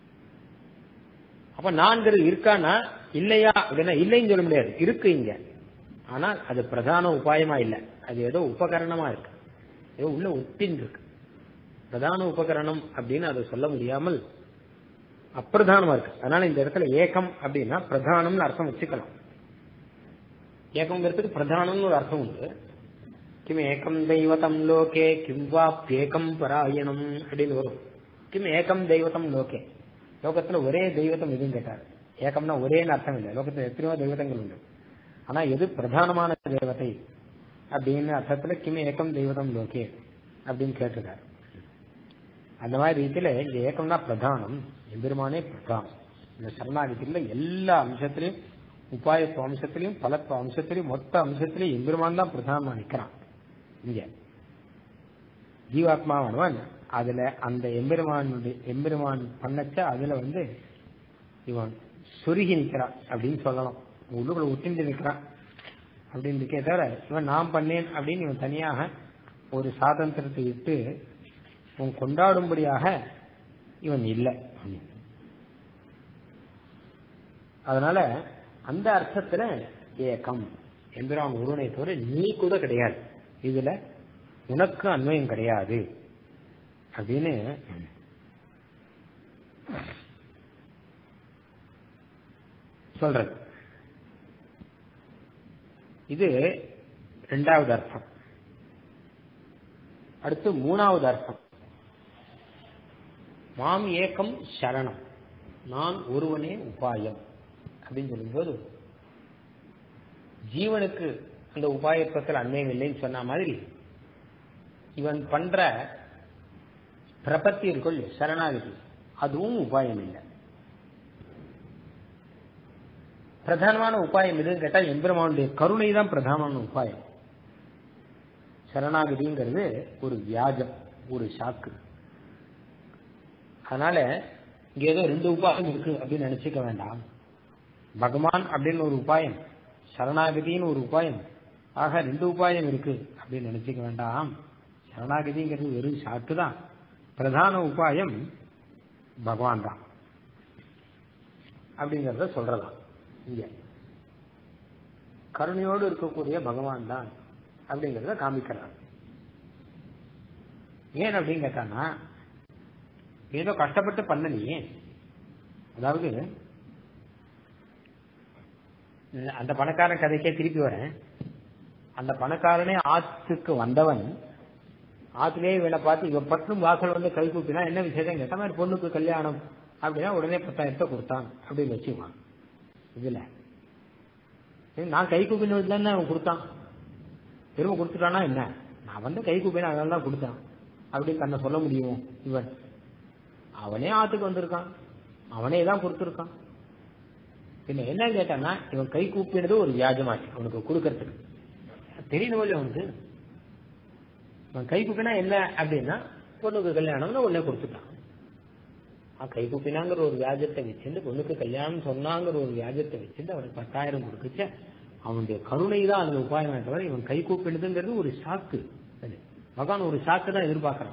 அப்ப நான்கிறது இருக்கானா இல்லையா அப்படின்னா இல்லைன்னு சொல்ல முடியாது இருக்கு இங்க ஆனால் அது பிரதான உபாயமா இல்ல அது ஏதோ உபகரணமா இருக்கு ஏதோ உள்ள ஒட்டின் இருக்கு பிரதான உபகரணம் அப்படின்னு அதை சொல்ல முடியாமல் அப்பிரதானமா இருக்கு அதனால இந்த இடத்துல ஏகம் அப்படின்னா பிரதானம்னு அர்த்தம் வச்சுக்கலாம் ஏகம்ங்கிறதுக்கு பிரதானம்னு ஒரு அர்த்தம் உண்டு கிம் ஏகம் தெய்வதம் லோகே கிம் வாப்யேகம் பராயணம் அப்படின்னு வரும் கிம் ஏகம் தெய்வதம் லோகே லோகத்துல ஒரே தெய்வத்தம் எதுவும் கேட்டார் ஏகம்னா ஒரேன்னு அர்த்தம் இல்லை லோகத்துல எத்தனையோ தெய்வத்தங்கள் உண்டு ஆனா எது பிரதானமான தேவதை அப்படின்னு அர்த்தத்துல கிம் ஏகம் தெய்வதம் லோகே அப்படின்னு கேட்டிருக்காரு அந்த மாதிரி ரீதியில இந்த ஏகம்னா பிரதானம் எம்பெருமானே பிரதானம் இந்த சரணாகதியில எல்லா அம்சத்திலையும் உபாயத்துவ அம்சத்திலையும் பலத்துவ அம்சத்திலையும் மொத்த அம்சத்திலையும் எம்பெருமான் தான் பிரதானமா நிக்கிறான் இங்க ஜீவாத்மாவானவன் அதுல அந்த எம்பெருமானுடைய எம்பெருமான் பண்ணச்ச அதுல வந்து இவன் சொருகி நிக்கிறான் அப்படின்னு சொல்லலாம் உள்ளுக்குள்ள ஒட்டிந்து நிற்கிறான் அப்படின்னு இருக்கே தவிர இவன் நான் பண்ணேன் அப்படின்னு இவன் தனியாக ஒரு சாதந்திரத்தை விட்டு இவன் கொண்டாடும்படியாக இவன் இல்லை அதனால அந்த அர்த்தத்துல ஏக்கம் எம்பிரான் ஒருவனை தவிர நீ கூட கிடையாது இதுல உனக்கு அன்வயம் கிடையாது அப்படின்னு சொல்றது இது ரெண்டாவது அர்த்தம் அடுத்து மூணாவது அர்த்தம் மாம் ஏக்கம் சரணம் நான் ஒருவனே உபாயம் அப்படின்னு சொல்லும்போது ஜீவனுக்கு அந்த உபாயத்துவத்தில் அன்மையம் இல்லைன்னு சொன்ன மாதிரி இவன் பண்ற பிரபத்தி இருக்குள் சரணாகதி அதுவும் உபாயம் இல்லை பிரதானமான உபாயம் எதுன்னு கேட்டா எம்பெருமானுடைய கருணை தான் பிரதானமான உபாயம் சரணாகதிங்கிறது ஒரு வியாஜம் ஒரு சாக்கு அதனால இங்க ஏதோ ரெண்டு உபாயம் இருக்கு அப்படின்னு நினைச்சுக்க வேண்டாம் பகவான் அப்படின்னு ஒரு உபாயம் சரணாகதின்னு ஒரு உபாயம் ஆக ரெண்டு உபாயம் இருக்கு அப்படின்னு நினைச்சுக்க வேண்டாம் சரணாகதிங்கிறது வெறும் சாக்கு தான் பிரதான உபாயம் பகவான் தான் அப்படிங்கறத சொல்றலாம் இங்க கருணையோடு இருக்கக்கூடிய பகவான் தான் அப்படிங்கறத காமிக்கிறார் ஏன் அப்படின்னு கேட்டானா ஏதோ கஷ்டப்பட்டு பண்ணலையே அதாவது அந்த பணக்காரன் கதைக்கே திருப்பி வரேன் அந்த பணக்காரனே ஆத்துக்கு வந்தவன் ஆத்துலயே இவனை பார்த்து இவன் பட்டும் வாசல் வந்து கை கூப்பினா என்ன விஷயம் கேட்ட மாதிரி பொண்ணுக்கு கல்யாணம் அப்படின்னா உடனே பத்தாயிரத்தை கொடுத்தான் அப்படின்னு வச்சுக்குவான் இதுல நான் கை கூப்பினதுல அவன் கொடுத்தான் திரும்ப கொடுத்துட்டானா என்ன நான் வந்து கை கூப்பின அதனால தான் கொடுத்தான் அப்படின்னு தன்னை சொல்ல முடியும் இவன் அவனே ஆத்துக்கு வந்திருக்கான் அவனே தான் கொடுத்துருக்கான் பின்ன என்ன கேட்டான்னா இவன் கை கூப்பிடுறது ஒரு வியாஜமாச்சு அவனுக்கு கொடுக்கறதுக்கு தெரியணும் இல்லையா அவனுக்கு இவன் கை கூப்பினா என்ன அப்படின்னா பொண்ணுக்கு கல்யாணம்னு உடனே கொடுத்துட்டான் கை கூப்பினாங்கிற ஒரு வியாஜத்தை வச்சிருந்து பொண்ணுக்கு கல்யாணம் சொன்னாங்கிற ஒரு வியாஜத்தை வச்சிருந்து அவனுக்கு பத்தாயிரம் கொடுக்குச்சு அவனுடைய கருணை தான் அந்த உபாயம் தவிர இவன் கை கூப்பிடுதுங்கிறது ஒரு சாக்கு பகவான் ஒரு சாக்கு தான் எதிர்பார்க்கிறான்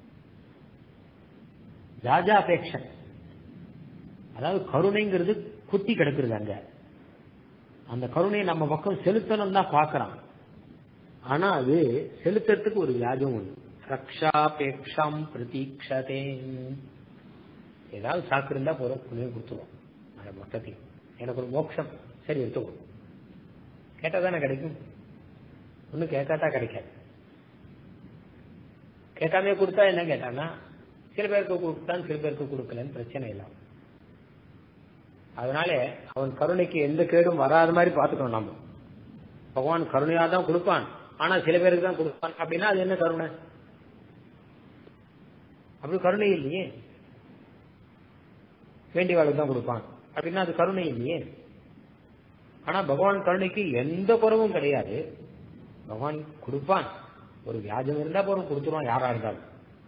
ராஜாபேக்ஷன் அதாவது கருணைங்கிறது குத்தி கிடக்குறது அங்க அந்த கருணையை நம்ம பக்கம் செலுத்தணும் தான் பாக்குறான் ஆனா அது செலுத்துறதுக்கு ஒரு வியாஜம் ஒண்ணு ரக்ஷாபேக்ஷம் பிரதீட்சதே ஏதாவது சாக்கு இருந்தா போறோம் புண்ணியம் கொடுத்துருவோம் அதை மொத்தத்தையும் எனக்கு ஒரு மோட்சம் சரி எடுத்துக்கோ கேட்டா தானே கிடைக்கும் ஒன்னும் கேட்காட்டா கிடைக்காது கேட்காம கொடுத்தா என்ன கேட்டான்னா சில பேருக்கு கொடுத்தான் சில பேருக்கு கொடுக்கலன்னு பிரச்சனை இல்லை அதனால அவன் கருணைக்கு எந்த கேடும் வராத மாதிரி பார்த்துக்கணும் நம்ம பகவான் கருணையா தான் கொடுப்பான் ஆனா சில பேருக்கு தான் கொடுப்பான் அப்படின்னா அது என்ன கருணை அப்படி கருணை இல்லையே வேண்டியவாளுக்கு தான் கொடுப்பான் அப்படின்னா அது கருணை இல்லையே ஆனா பகவான் கருணைக்கு எந்த குறவும் கிடையாது பகவான் கொடுப்பான் ஒரு வியாஜம் இருந்தா போறோம் கொடுத்துருவான் யாரா இருந்தாலும்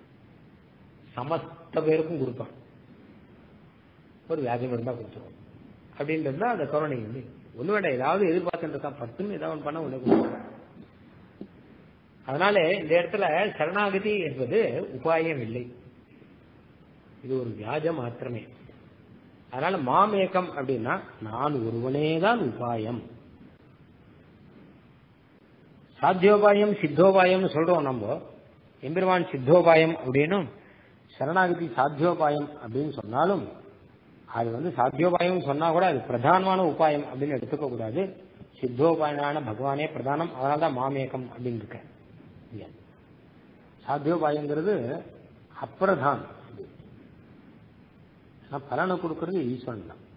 சமஸ்த பேருக்கும் கொடுப்பான் ஒரு வியாஜம் இருந்தா கொடுத்துருவோம் அப்படின்றது தான் அந்த கருணை வந்து ஒண்ணு வேண்டாம் ஏதாவது எதிர்பார்த்துட்டு இருக்கான் பத்துன்னு ஏதாவது பண்ண ஒண்ணு கொடுப்பான் அதனால இந்த இடத்துல சரணாகதி என்பது உபாயம் இல்லை இது ஒரு வியாஜம் மாத்திரமே அதனால மாமேகம் அப்படின்னா நான் ஒருவனே தான் உபாயம் சாத்தியோபாயம் சித்தோபாயம்னு சொல்றோம் நம்ம எம்பெருமான் சித்தோபாயம் அப்படின்னும் சரணாகதி சாத்தியோபாயம் அப்படின்னு சொன்னாலும் அது வந்து சாத்தியோபாயம் சொன்னா கூட அது பிரதானமான உபாயம் அப்படின்னு எடுத்துக்க கூடாது சித்தோபாயனான பகவானே பிரதானம் அதனால தான் மாமேகம் அப்படின்னு இருக்க சாத்தியோபாயங்கிறது அப்பிரதானம் பலனை கொடுக்கறது ஈஸ்வரன் தான்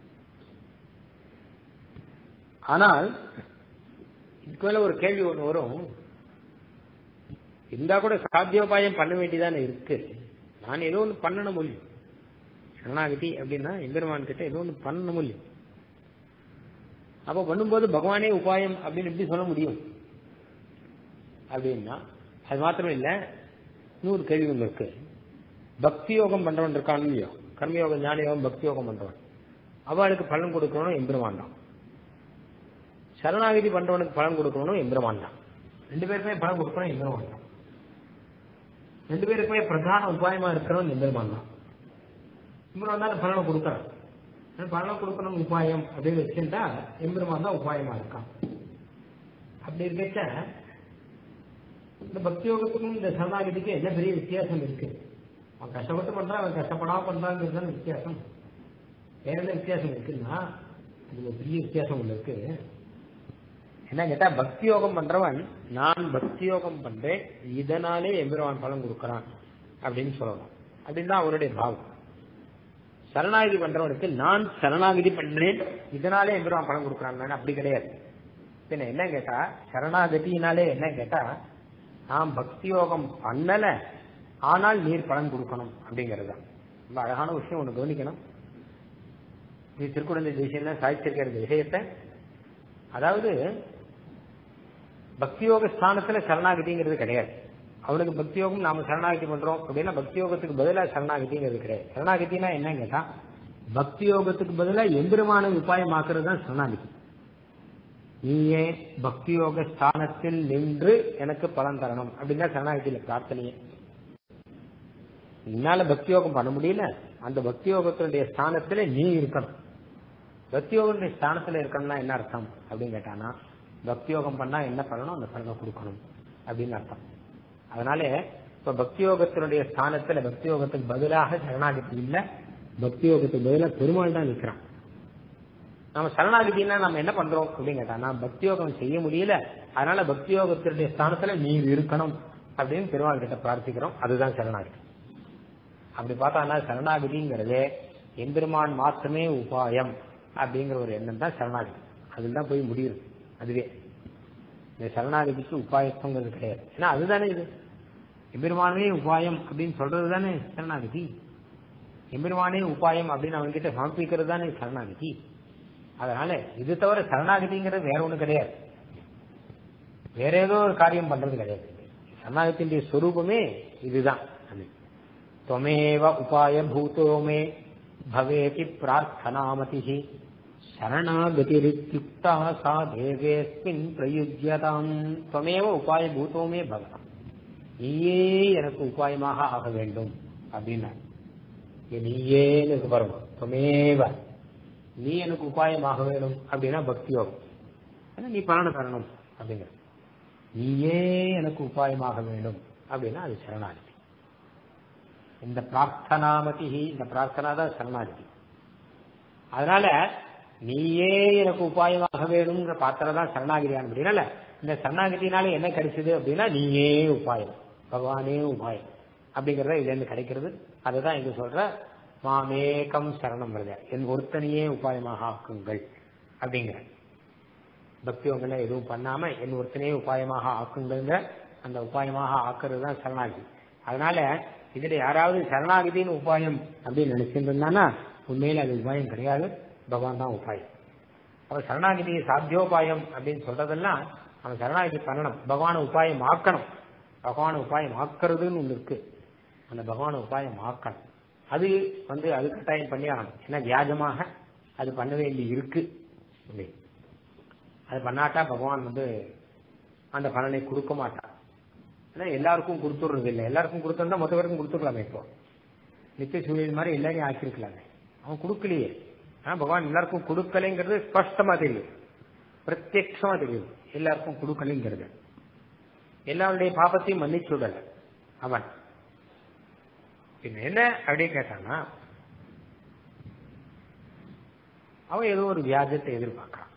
ஆனால் இதுக்கு மேல ஒரு கேள்வி ஒண்ணு வரும் இருந்தா கூட சாத்தியோபாயம் பண்ண வேண்டியதானே இருக்கு நான் ஏதோ ஒன்று பண்ணணும் முடியும் சரணாகதி அப்படின்னா எம்பெருமான் கிட்ட ஏதோ ஒன்று பண்ணணும் முடியும் அப்ப பண்ணும்போது பகவானே உபாயம் அப்படின்னு எப்படி சொல்ல முடியும் அப்படின்னா அது மாத்திரம் இல்ல இன்னொரு கேள்வி ஒன்று இருக்கு பக்தி யோகம் பண்றவன் இருக்கான் இல்லையோ கர்மயோகம் ஞான யோகம் பக்தி யோகம் பண்றவன் அவளுக்கு பலன் கொடுக்கணும் எம்பெருமான் தான் சரணாகதி பண்றவனுக்கு பலன் கொடுக்கணும் எம்பெருமான் தான் ரெண்டு பேருக்குமே பலன் கொடுக்கணும் எம்பெருமான் தான் ரெண்டு பேருக்குமே பிரதான உபாயமா இருக்கிறவன் எம்பெருமான் தான் எம்பெருமான் தான் பலனை கொடுக்கறான் பலனை கொடுக்கணும் உபாயம் அப்படின்னு வச்சுட்டா எம்பெருமான் தான் உபாயமா இருக்கான் அப்படி இருக்கச்ச இந்த பக்தி யோகத்துக்கும் இந்த சரணாகதிக்கும் என்ன பெரிய வித்தியாசம் இருக்கு அவன் கஷ்டப்பட்டு பண்றான் அவன் கஷ்டப்படாம பண்றாங்கிறது தான் வித்தியாசம் வேற என்ன வித்தியாசம் இருக்குன்னா அது ஒரு பெரிய வித்தியாசம் ஒண்ணு இருக்கு என்ன கேட்டா பக்தி யோகம் பண்றவன் நான் பக்தி யோகம் பண்றேன் இதனாலே எம்பெருமான் பலன் கொடுக்கறான் அப்படின்னு சொல்லணும் அப்படின்னு தான் அவருடைய பாவம் சரணாகதி பண்றவனுக்கு நான் சரணாகதி பண்றேன் இதனாலே எம்பெருமான் பலன் கொடுக்கறான் அப்படி கிடையாது பின்ன என்ன கேட்டா சரணாகதினாலே என்ன கேட்டா நான் பக்தி யோகம் பண்ணல ஆனால் நீர் பலன் கொடுக்கணும் அப்படிங்கிறது தான் ரொம்ப அழகான விஷயம் ஒன்று கவனிக்கணும் இது திருக்குழந்தை தேசியம் சாதிச்சிருக்கிற இந்த விஷயத்தை அதாவது பக்தியோக ஸ்தானத்துல சரணாகதிங்கிறது கிடையாது அவனுக்கு பக்தி யோகம் நாம சரணாகதி பண்றோம் அப்படின்னா பக்தி யோகத்துக்கு பதிலாக சரணாகதிங்கிறது கிடையாது சரணாகதினா என்ன கேட்டா பக்தி யோகத்துக்கு பதிலாக எம்பெருமான உபாயமாக்குறது தான் சரணாகதி நீயே பக்தி யோக ஸ்தானத்தில் நின்று எனக்கு பலன் தரணும் அப்படின்னு சரணாகதியில பிரார்த்தனையே என்னால பக்தி யோகம் பண்ண முடியல அந்த பக்தி யோகத்தினுடைய ஸ்தானத்துல நீ இருக்கணும் பக்தி யோகத்துடைய ஸ்தானத்துல இருக்கணும்னா என்ன அர்த்தம் அப்படின்னு கேட்டானா பக்தி யோகம் பண்ணா என்ன பண்ணணும் அந்த பலனை கொடுக்கணும் அப்படின்னு அர்த்தம் அதனால இப்ப பக்தி யோகத்தினுடைய ஸ்தானத்துல பக்தி யோகத்துக்கு பதிலாக சரணாகதி இல்ல பக்தி யோகத்துக்கு பதிலாக பெருமாள் தான் நிற்கிறான் நம்ம சரணாகதினா நம்ம என்ன பண்றோம் அப்படின்னு கேட்டா நான் பக்தி யோகம் செய்ய முடியல அதனால பக்தி யோகத்தினுடைய ஸ்தானத்துல நீ இருக்கணும் அப்படின்னு பெருமாள் கிட்ட பிரார்த்திக்கிறோம் அதுதான் சரணாகதி அப்படி பார்த்தா சரணாகதிங்கிறது எம்பெருமான் மாத்திரமே உபாயம் அப்படிங்கிற ஒரு எண்ணம் தான் சரணாகதி அதில் தான் போய் முடியுது அதுவே இந்த சரணாகதிக்கு உபாயத்துவங்கிறது கிடையாது ஏன்னா அதுதானே இது எம்பெருமானே உபாயம் அப்படின்னு சொல்றது தானே சரணாகதி எம்பெருமானே உபாயம் அப்படின்னு அவன்கிட்ட சமர்ப்பிக்கிறது தானே சரணாகதி அதனால இது தவிர சரணாகதிங்கிறது வேற ஒண்ணு கிடையாது வேற ஏதோ ஒரு காரியம் பண்றது கிடையாது சரணாகத்தினுடைய ஸ்வரூபமே இதுதான் அது त्वमेव उपायभूतो मे भवेति प्रार्थनामतिः शरणागतिरित्युक्ता सा देवेऽस्मिन् प्रयुज्यताम् त्वमेव उपायभूतो मे भव நீயே எனக்கு உபாயமாக ஆக வேண்டும் அப்படின்னா நீயே எனக்கு வரும் துமேவ நீ எனக்கு உபாயமாக வேணும் அப்படின்னா பக்தி யோகம் ஏன்னா நீ பலனை தரணும் அப்படிங்கிற நீயே எனக்கு உபாயமாக வேண்டும் அப்படின்னா அது சரணாகதி இந்த பிரார்த்தனாமதி இந்த பிரார்த்தனா தான் சரணாகதி அதனால நீயே எனக்கு உபாயமாக வேணுங்கிற பாத்திரம் தான் சரணாகிரியான் அப்படின்னால இந்த சரணாகதினால என்ன கிடைச்சது அப்படின்னா நீயே உபாயம் பகவானே உபாயம் அப்படிங்கறத இதுல இருந்து கிடைக்கிறது அதுதான் இங்க சொல்ற மாமேகம் சரணம் வருத என் ஒருத்தனையே உபாயமாக ஆக்குங்கள் அப்படிங்கிற பக்திவங்களை எதுவும் பண்ணாம என் ஒருத்தனையே உபாயமாக ஆக்குங்கள்ங்கிற அந்த உபாயமாக ஆக்குறது தான் சரணாகதி அதனால இதுல யாராவது சரணாகதின்னு உபாயம் அப்படின்னு நினைச்சிட்டு இருந்தானா உண்மையில அது உபாயம் கிடையாது பகவான் தான் உபாயம் அப்ப சரணாகதி சாத்தியோபாயம் அப்படின்னு சொல்றதெல்லாம் அவன் சரணாகதி பண்ணணும் பகவான உபாயம் ஆக்கணும் பகவான உபாயம் ஆக்கிறதுன்னு ஒண்ணு இருக்கு அந்த பகவான உபாயம் ஆக்கணும் அது வந்து அது கட்டாயம் பண்ணி ஆகணும் ஏன்னா வியாஜமாக அது பண்ண வேண்டி இருக்கு இல்லை. அது பண்ணாட்டா பகவான் வந்து அந்த பலனை கொடுக்க மாட்டான் ஏன்னா எல்லாருக்கும் கொடுத்துடுறது இல்லை எல்லாருக்கும் கொடுத்துருந்தா மொத்த பேருக்கும் கொடுத்துக்கலாமே இப்போ நித்திய சூழல் மாதிரி எல்லாரையும் ஆக்கியிருக்கலாமே அவன் கொடுக்கலையே ஆனா பகவான் எல்லாருக்கும் கொடுக்கலைங்கிறது ஸ்பஷ்டமா தெரியும் பிரத்யட்சமா தெரியும் எல்லாருக்கும் கொடுக்கலைங்கிறது எல்லாருடைய பாபத்தையும் மன்னிச்சு விடல அவன் பின்ன என்ன அப்படின்னு கேட்டான்னா அவன் ஏதோ ஒரு வியாஜத்தை எதிர்பார்க்கறான்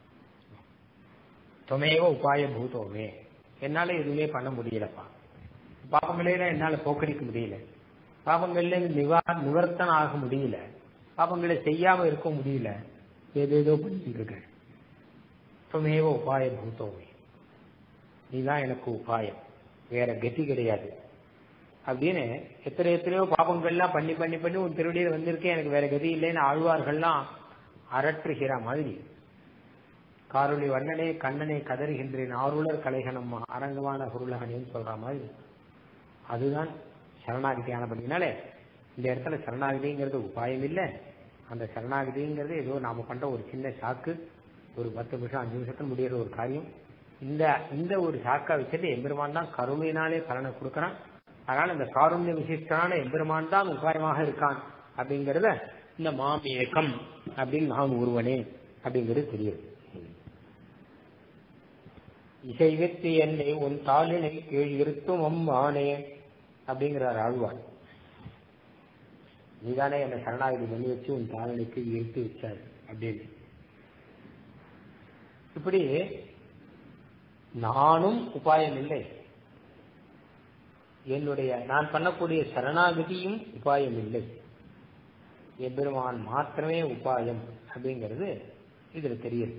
துணையவ உபாய பூதோமே என்னால எதுவுமே பண்ண முடியலப்பா பாபங்களே என்னால போக்கடிக்க முடியல பாபங்கள்ல நிவா நிவர்த்தனம் ஆக முடியல பாபங்களை செய்யாம இருக்க முடியல ஏதேதோ பண்ணிட்டு இருக்க துணையவ உபாய பூதோமே நீதான் எனக்கு உபாயம் வேற கதி கிடையாது அப்படின்னு எத்தனை எத்தனையோ பாபங்கள்லாம் பண்ணி பண்ணி பண்ணி உன் திருவடியில் வந்திருக்கேன் எனக்கு வேற கதி இல்லைன்னு ஆழ்வார்கள்லாம் அரற்றுகிற மாதிரி காரொளி வண்ணனே கண்ணனை கதறுகின்றேன் ஆருளர் கலைகணம்மா அரங்கமான பொருளகனேன்னு சொல்ற மாதிரி அதுதான் சரணாகதி ஆனபடினாலே இந்த இடத்துல சரணாகதிங்கிறது உபாயம் இல்லை அந்த சரணாகதிங்கிறது ஏதோ நாம பண்ற ஒரு சின்ன சாக்கு ஒரு பத்து நிமிஷம் அஞ்சு நிமிஷத்துல முடியிற ஒரு காரியம் இந்த இந்த ஒரு சாக்கா வச்சுட்டு எம்பெருமான் தான் கருணையினாலே பலனை கொடுக்கறான் அதனால இந்த காருண்ய விசிஷ்டனான எம்பெருமான் தான் உபாயமாக இருக்கான் அப்படிங்கறத இந்த மாமேகம் அப்படின்னு நான் ஒருவனே அப்படிங்கிறது தெரியுது இசைவித்து என்னை உன் தாளினை கீழ் இருத்தும் அம்மானே அப்படிங்கிறார் ஆழ்வார் நீதானே என்னை சரணாகதி பண்ணி வச்சு உன் தாளினைக்கு இருத்து வச்சார் அப்படின்னு இப்படி நானும் உபாயம் இல்லை என்னுடைய நான் பண்ணக்கூடிய சரணாகதியும் உபாயம் இல்லை எம்பெருமான் மாத்திரமே உபாயம் அப்படிங்கிறது இதுல தெரியுது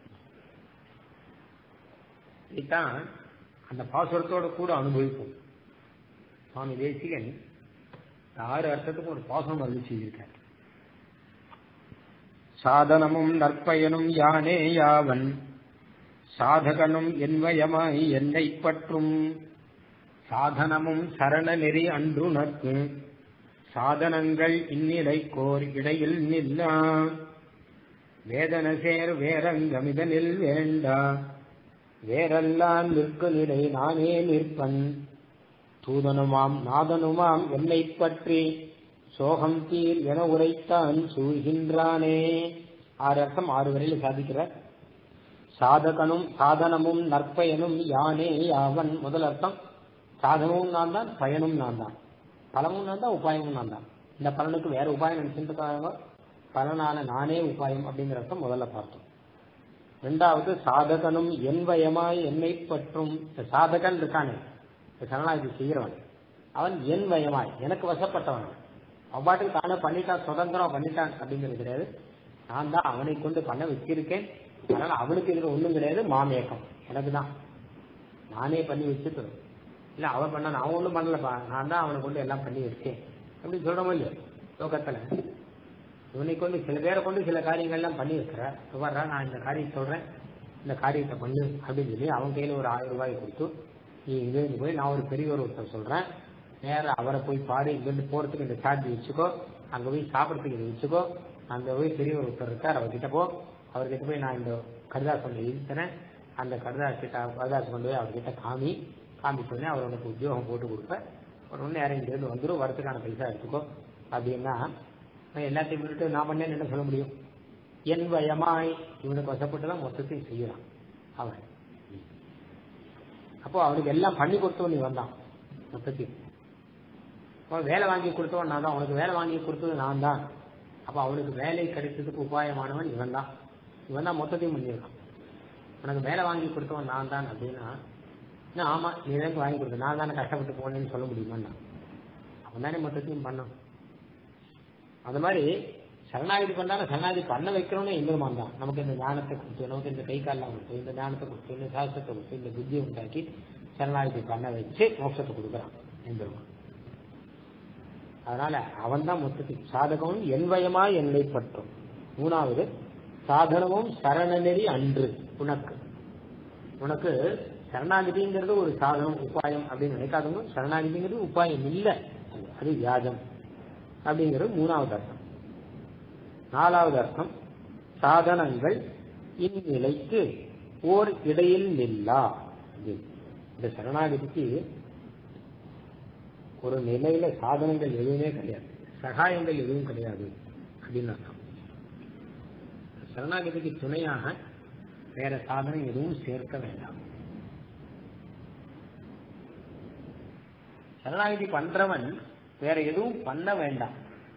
இதுதான் அந்த பாசுரத்தோட கூட அனுபவிப்போம் சுவாமி தேசிகன் ஆறு அர்த்தத்துக்கு ஒரு பாசுரம் அருள் செய்திருக்கார் சாதனமும் நற்பயனும் யானே யாவன் சாதகனும் என்வயமாய் என்னை பற்றும் சாதனமும் சரண நெறி அன்றுனக்கு சாதனங்கள் இந்நிலை கோர் இடையில் நில்லா வேதன சேர் வேரங்கமிதனில் வேண்டா வேறெல்லாம் நிற்கு நிலை நானே நிற்பன் தூதனுமாம் நாதனுமாம் என்னை பற்றி சோகம் தீர் என உரைத்தான் சூழ்கின்றானே ஆறு அர்த்தம் ஆறு வரையில் சாதிக்கிறார் சாதகனும் சாதனமும் நற்பயனும் யானே யாவன் முதல் அர்த்தம் சாதனமும் நான் தான் பயனும் நான் தான் பலமும் நான் தான் உபாயமும் நான் தான் இந்த பலனுக்கு வேற உபாயம் நினைச்சிட்டு பலனான நானே உபாயம் அப்படிங்கிற அர்த்தம் முதல்ல பார்த்தோம் ரெண்டாவது சாதகனும் என் வயமாய் என்னை பற்றும் சாதகன் இருக்கானே சரணாகதி செய்கிறவன் அவன் என் வயமாய் எனக்கு வசப்பட்டவன் அவ்வாட்டுக்கு தானே பண்ணிட்டான் சுதந்திரம் பண்ணிட்டான் அப்படிங்கிறது கிடையாது நான் தான் அவனை கொண்டு பண்ண வச்சிருக்கேன் அதனால அவனுக்கு இதுல ஒண்ணும் கிடையாது மாமேக்கம் எனக்கு தான் நானே பண்ணி வச்சுக்கிறேன் இல்ல அவன் பண்ண நான் ஒண்ணும் பண்ணலப்பா நான் தான் அவனை கொண்டு எல்லாம் பண்ணி வச்சேன் அப்படின்னு சொல்றோமோ இல்லையோ லோகத்துல இவனை கொண்டு சில பேரை கொண்டு சில காரியங்கள்லாம் பண்ணி வைக்கிறார் வர்றா நான் இந்த காரியம் சொல்றேன் இந்த காரியத்தை பண்ணு அப்படின்னு சொல்லி அவன் கையில ஒரு ஆயிரம் ரூபாய் கொடுத்து நீ இங்கிருந்து போய் நான் ஒரு பெரியவர் ஒருத்தர் சொல்றேன் நேரா அவரை போய் பாரு இங்கிருந்து போறதுக்கு இந்த சார்ஜ் வச்சுக்கோ அங்க போய் சாப்பிடறதுக்கு இதை வச்சுக்கோ அங்க போய் பெரியவர் ஒருத்தர் இருக்கார் அவர்கிட்ட போ அவர்கிட்ட போய் நான் இந்த கடிதாசம் எழுதித்தரேன் அந்த கடிதாசிட்ட கடிதாசம் கொண்டு போய் அவர்கிட்ட காமி காமிச்சோடனே அவர் உனக்கு உத்தியோகம் போட்டு கொடுப்பேன் உடனே இறங்கிட்டு வந்துடும் வரத்துக்கான பைசா எடுத்துக்கோ அப்படின்னா நான் எல்லாத்தையும் விட்டுட்டு நான் பண்ணேன்னு என்ன சொல்ல முடியும் என் வயமாய் இவனுக்கு வசப்பட்டு தான் மொத்தத்தையும் செய்யறான் அவன் அப்போ அவனுக்கு எல்லாம் பண்ணி கொடுத்தவன் நீ வந்தான் மொத்தத்தையும் அவன் வேலை வாங்கி கொடுத்தவன் நான் தான் உனக்கு வேலை வாங்கி கொடுத்தது நான் தான் அப்போ அவனுக்கு வேலை கிடைச்சதுக்கு உபாயமானவன் இவன் தான் இவன் தான் மொத்தத்தையும் பண்ணியிருக்கான் உனக்கு வேலை வாங்கி கொடுத்தவன் நான் தான் அப்படின்னா என்ன ஆமா நீ எனக்கு வாங்கி கொடுத்த நான் தானே கஷ்டப்பட்டு போனேன்னு சொல்ல முடியுமா அவன் தானே மொத்தத்தையும் பண்ணான் அது மாதிரி சரணாகதி பண்ணாலும் சரணாகதி பண்ண வைக்கணும்னு எம்பெருமான் தான் நமக்கு இந்த ஞானத்தை கொடுத்து நமக்கு இந்த கை காலெல்லாம் கொடுத்து இந்த ஞானத்தை கொடுத்து இந்த சாஸ்திரத்தை கொடுத்து இந்த புத்தியை உண்டாக்கி சரணாகதி பண்ண வச்சு மோட்சத்தை கொடுக்குறான் எம்பெருமான் அதனால அவன் தான் மொத்தத்தில் சாதகமும் என்வயமா என்னை பற்றும் மூணாவது சாதனமும் சரணநெறி அன்று உனக்கு உனக்கு சரணாகதிங்கிறது ஒரு சாதனம் உபாயம் அப்படின்னு நினைக்காதவங்க சரணாகதிங்கிறது உபாயம் இல்லை அது வியாஜம் அப்படிங்கிறது மூணாவது அர்த்தம் நாலாவது அர்த்தம் சாதனங்கள் இந்நிலைக்கு ஓர் இடையில் நில்லா இந்த சரணாகதிக்கு ஒரு நிலையில சாதனங்கள் எதுவுமே கிடையாது சகாயங்கள் எதுவும் கிடையாது அப்படின்னு அர்த்தம் சரணாகதிக்கு துணையாக வேற சாதனம் எதுவும் சேர்க்க வேண்டாம் சரணாகதி பண்றவன் வேற எதுவும் பண்ண வேண்டாம்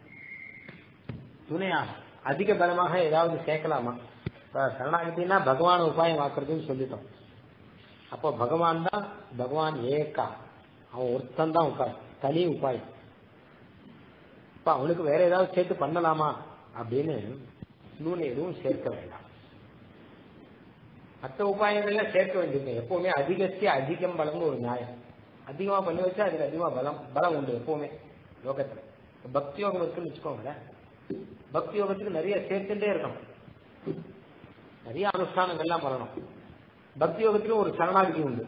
துணையாக அதிக பலமாக ஏதாவது சேர்க்கலாமா இப்ப சரணாகதினா பகவான் உபாயம் ஆக்குறதுன்னு சொல்லிட்டோம் அப்போ பகவான் தான் பகவான் ஏக்கா அவன் ஒருத்தன் தான் உபாயம் தனி உபாயம் இப்ப அவனுக்கு வேற ஏதாவது சேர்த்து பண்ணலாமா அப்படின்னு இன்னொன்னு எதுவும் சேர்க்க வேண்டாம் மற்ற உபாயங்கள்லாம் சேர்க்க வேண்டியிருக்கேன் எப்பவுமே அதிகஸ்திய அதிகம் பலம்னு ஒரு நியாயம் அதிகமா பண்ணி வச்சா அதுக்கு அதிகமா பலம் பலம் உண்டு எப்பவுமே யோகத்துல பக்தி யோகம் இருக்குன்னு வச்சுக்கோங்களேன் பக்தி யோகத்துக்கு நிறைய சேர்த்துட்டே இருக்கணும் நிறைய அனுஷ்டானங்கள்லாம் பண்ணணும் பக்தி யோகத்துக்கு ஒரு சரணாகதி உண்டு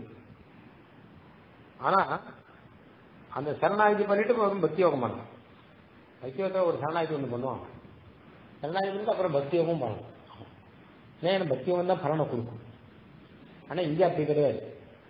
ஆனா அந்த சரணாகதி பண்ணிட்டு அப்புறம் பக்தி யோகம் பண்ணணும் பக்தி யோகத்தில் ஒரு சரணாகதி ஒன்று பண்ணுவாங்க சரணாகதி பண்ணிட்டு அப்புறம் பக்தி யோகமும் பண்ணணும் ஏன் பக்தி யோகம் தான் பலனை கொடுக்கும் ஆனா இங்க அப்படி கிடையாது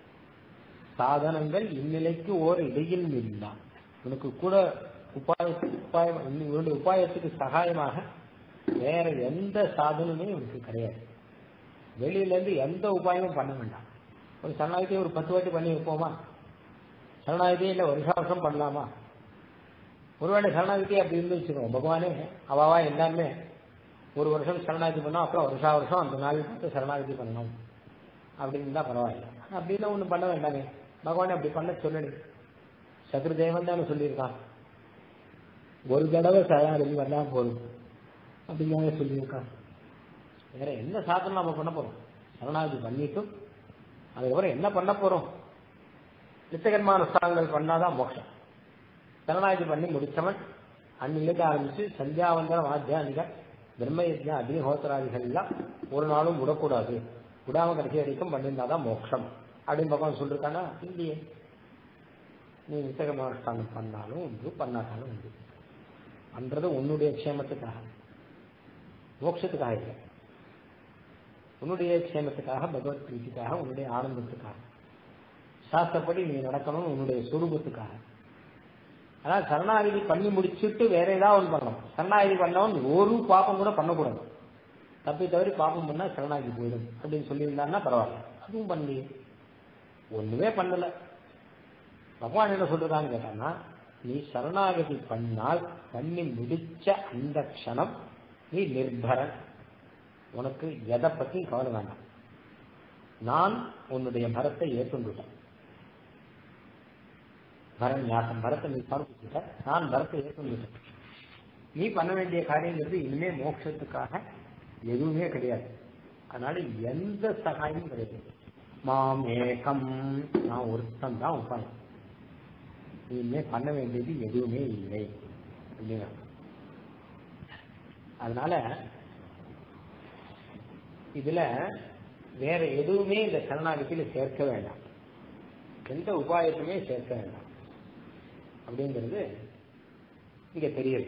சாதனங்கள் இந்நிலைக்கு ஓர் இடையில் இல்லா உனக்கு கூட உபாய உபாயம் இவனுடைய உபாயத்துக்கு சகாயமாக வேற எந்த சாதனமே உனக்கு கிடையாது வெளியில இருந்து எந்த உபாயமும் பண்ண வேண்டாம் ஒரு சரணாகதியை ஒரு பத்து வாட்டி பண்ணி வைப்போமா சரணாகதியை இல்லை வருஷ வருஷம் பண்ணலாமா ஒருவேளை சரணாகதி அப்படி இருந்து வச்சுக்கோங்க பகவானே அவாவா எல்லாருமே ஒரு வருஷம் சரணாகதி பண்ணோம் அப்புறம் வருஷா வருஷம் அந்த நாள் பார்த்து சரணாகதி பண்ணணும் அப்படின்னு தான் பரவாயில்ல அப்படின்னா ஒன்றும் பண்ண வேண்டாமே பகவானே அப்படி பண்ண சொல்லு சத்ருதேவன் தானே சொல்லியிருக்கான் ஒரு தடவை சரணாகதி பண்ணா போதும் அப்படிங்காக சொல்லியிருக்கான் வேற என்ன சாதனை நம்ம பண்ண போறோம் சரணாகதி பண்ணிட்டும் அதுக்கப்புறம் என்ன பண்ண போறோம் நித்தகர்மானுஷ்டானங்கள் பண்ணாதான் மோட்சம் சரணாகதி பண்ணி முடிச்சவன் அன்னிலிருந்து ஆரம்பிச்சு சந்தியாவந்தனம் ஆத்தியானிக பிரம்மயஜ்ஞா அக்னிஹோத்திராதிகள் எல்லாம் ஒரு நாளும் விடக்கூடாது விடாம கடைசி வரைக்கும் பண்ணியிருந்தாதான் மோட்சம் அப்படின்னு பகவான் சொல்லிருக்கானா இல்லையே நீ நித்தகர்மானுஷ்டானம் பண்ணாலும் உண்டு பண்ணாட்டாலும் உண்டு பண்றது உன்னுடைய க்ஷேமத்துக்காக மோட்சத்துக்காக இல்லை உன்னுடைய க்ஷேமத்துக்காக பகவத் பிரீத்திக்காக உன்னுடைய ஆனந்தத்துக்காக சாஸ்திரப்படி நீ நடக்கணும் உன்னுடைய சுரூபத்துக்காக அதான் சரணாகதி பண்ணி முடிச்சுட்டு வேற ஏதாவது ஒன்று பண்ணணும் சரணாகதி பண்ணவன் ஒரு பாப்பம் கூட பண்ணக்கூடாது தப்பி தவறி பாப்பம் பண்ணா சரணாகதி போயிடும் அப்படின்னு சொல்லியிருந்தான்னா பரவாயில்ல அதுவும் பண்ணலையே ஒண்ணுமே பண்ணல பகவான் என்ன சொல்றான்னு கேட்டான்னா நீ சரணாகதி பண்ணால் பண்ணி முடிச்ச அந்த க்ஷணம் நீ நிர்பரன் உனக்கு எதை பத்தி கவலை வேண்டாம் நான் உன்னுடைய பரத்தை ஏற்றுண்டுட்டேன் பரன் ஞாசம் பரத்தை நீ சமர்ப்பிச்சுட்ட நான் பரத்தை ஏற்றுண்டுட்டேன் நீ பண்ண வேண்டிய காரியங்கிறது இனிமே மோட்சத்துக்காக எதுவுமே கிடையாது அதனால எந்த சகாயமும் கிடையாது மாம் ஏகம் நான் ஒருத்தன் தான் உட்காந்து இனிமே பண்ண வேண்டியது எதுவுமே இல்லை அப்படிங்க அதனால இதுல வேற எதுவுமே இந்த சரணாகதியில சேர்க்க வேண்டாம் எந்த உபாயத்தையுமே சேர்க்க வேண்டாம் அப்படிங்கிறது இங்க தெரியுது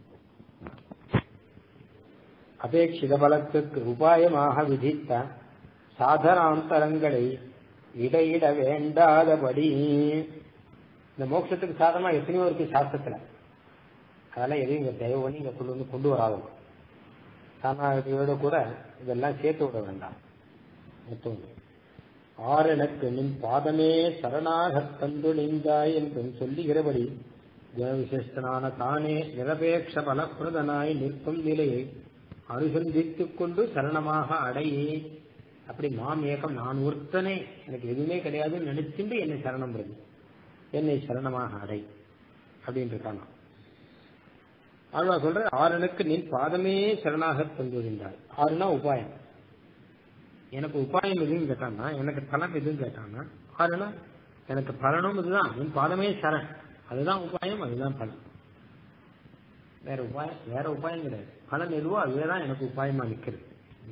அபேட்சித பலத்துக்கு உபாயமாக விதித்த சாதனாந்தரங்களை இடையிட வேண்டாதபடி இந்த மோட்சத்துக்கு சாதனமா எத்தனையோ இருக்கு சாஸ்திரத்துல அதெல்லாம் எதையும் இங்க தயவு பண்ணி இங்க கொண்டு வந்து கொண்டு வராது சரணாகதியோட கூட இதெல்லாம் சேர்த்து விட வேண்டாம் மொத்தம் ஆரணக்கு நின் பாதமே சரணாக தந்துணிந்தாய் என்று சொல்லுகிறபடி குணவிசிஷ்டனான தானே நிரபேட்ச பலப்பிரதனாய் நிற்கும் நிலையை அனுசந்தித்துக் கொண்டு சரணமாக அடையே அப்படி மாம் ஏகம் நான் ஒருத்தனே எனக்கு எதுவுமே கிடையாதுன்னு நினைச்சுட்டு என்னை சரணம் வருது என்னை சரணமாக அடை அப்படின்னு இருக்கானா ஆழ்வா சொல்ற ஆறனுக்கு நின் பாதமே சரணாக தந்துவிந்தாய் ஆறுனா உபாயம் எனக்கு உபாயம் எதுவும் கேட்டான்னா எனக்கு பலம் எதுவும் கேட்டான்னா ஆறுனா எனக்கு பலனும் இதுதான் நின் பாதமே சரண் அதுதான் உபாயம் அதுதான் பலன் வேற உபாயம் வேற உபாயம் கிடையாது பலன் எதுவோ அதுதான் எனக்கு உபாயமா நிக்கிறது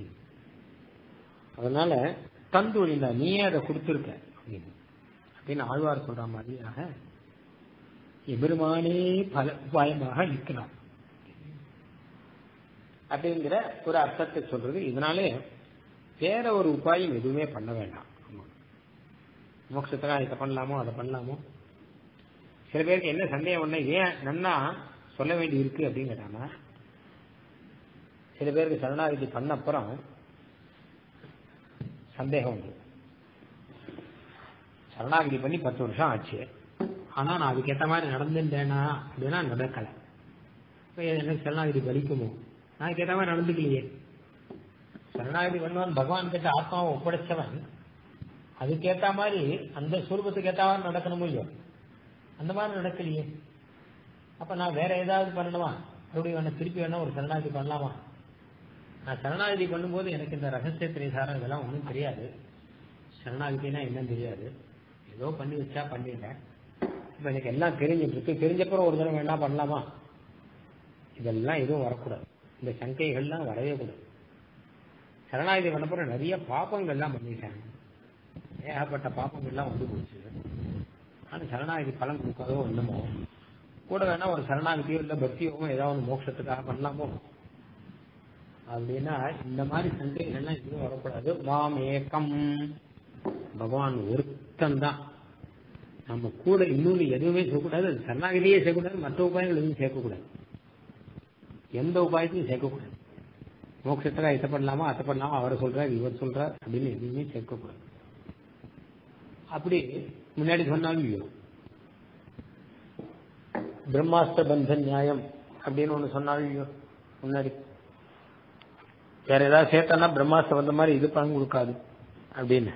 அதனால தந்துழிந்தா நீயே அதை கொடுத்துருக்க அப்படின்னு அப்படின்னு ஆழ்வார் சொல்ற மாதிரியாக எபெருமானே பல உபாயமாக நிற்கிறார் அப்படிங்கிற ஒரு அர்த்தத்தை சொல்றது இதனாலே வேற ஒரு உபாயம் எதுவுமே பண்ண வேண்டாம் மோட்சத்துக்காக இதை பண்ணலாமோ அதை பண்ணலாமோ சில பேருக்கு என்ன சந்தேகம் ஒண்ணு ஏன் நன்னா சொல்ல வேண்டி இருக்கு அப்படின்னு கேட்டாங்கன்னா சில பேருக்கு சரணாகதி பண்ண அப்புறம் சந்தேகம் உண்டு சரணாகதி பண்ணி பத்து வருஷம் ஆச்சு ஆனா நான் அதுக்கேற்ற மாதிரி நடந்துட்டேனா அப்படின்னா நடக்கல இப்ப எனக்கு சரணாகதி பலிக்குமோ நான் அதுக்கேற்ற மாதிரி நடந்துக்கலையே சரணாகதி பண்ணவன் பகவான் கிட்ட ஆத்மாவை ஒப்படைச்சவன் அதுக்கேற்ற மாதிரி அந்த சுரூபத்துக்கு ஏற்ற மாதிரி நடக்கணும் இல்லையோ அந்த மாதிரி நடக்கலையே அப்ப நான் வேற ஏதாவது பண்ணணுமா மறுபடியும் வேணா திருப்பி வேணா ஒரு சரணாகதி பண்ணலாமா நான் சரணாகதி பண்ணும்போது எனக்கு இந்த ரகசிய திரைசாரம் இதெல்லாம் ஒன்றும் தெரியாது சரணாகதினா என்னன்னு தெரியாது ஏதோ பண்ணி வச்சா பண்ணிட்டேன் இப்ப எனக்கு எல்லாம் தெரிஞ்சிட்டு இருக்கு தெரிஞ்சப்பறம் ஒரு தடவை வேணா பண்ணலாமா இதெல்லாம் எதுவும் வரக்கூடாது இந்த சங்கைகள்லாம் வரவே கூடாது சரணாகதி பண்ணப்புறம் நிறைய பாப்பங்கள்லாம் பண்ணிட்டாங்க ஏகப்பட்ட பாப்பங்கள்லாம் வந்து போச்சு ஆனா சரணாகதி பலன் கொடுக்காதோ என்னமோ கூட வேணா ஒரு சரணாகதியோ இல்ல பக்தியோ ஏதாவது ஒரு மோட்சத்துக்காக பண்ணலாமோ அப்படின்னா இந்த மாதிரி சந்தேகங்கள்லாம் எதுவும் வரக்கூடாது மாம் ஏக்கம் பகவான் ஒருத்தன் தான் நம்ம கூட இன்னொன்று எதுவுமே செய்யக்கூடாது அது சரணாகதியே செய்யக்கூடாது மற்ற உபாயங்கள் எதுவும் சேர்க்கக்கூடாது எந்த உபாயத்தையும் சேர்க்கக்கூடாது மோட்சத்துக்காக இதை பண்ணலாமா அதை பண்ணலாமா அவர் சொல்றார் இவர் சொல்றார் அப்படின்னு எதுவுமே சேர்க்கக்கூடாது அப்படி முன்னாடி சொன்னாலும் இல்லையோ பிரம்மாஸ்திர பந்த நியாயம் அப்படின்னு ஒண்ணு சொன்னாலும் இல்லையோ முன்னாடி வேற ஏதாவது சேர்த்தனா பிரம்மாஸ்திர பந்த மாதிரி இது பலன் கொடுக்காது அப்படின்னு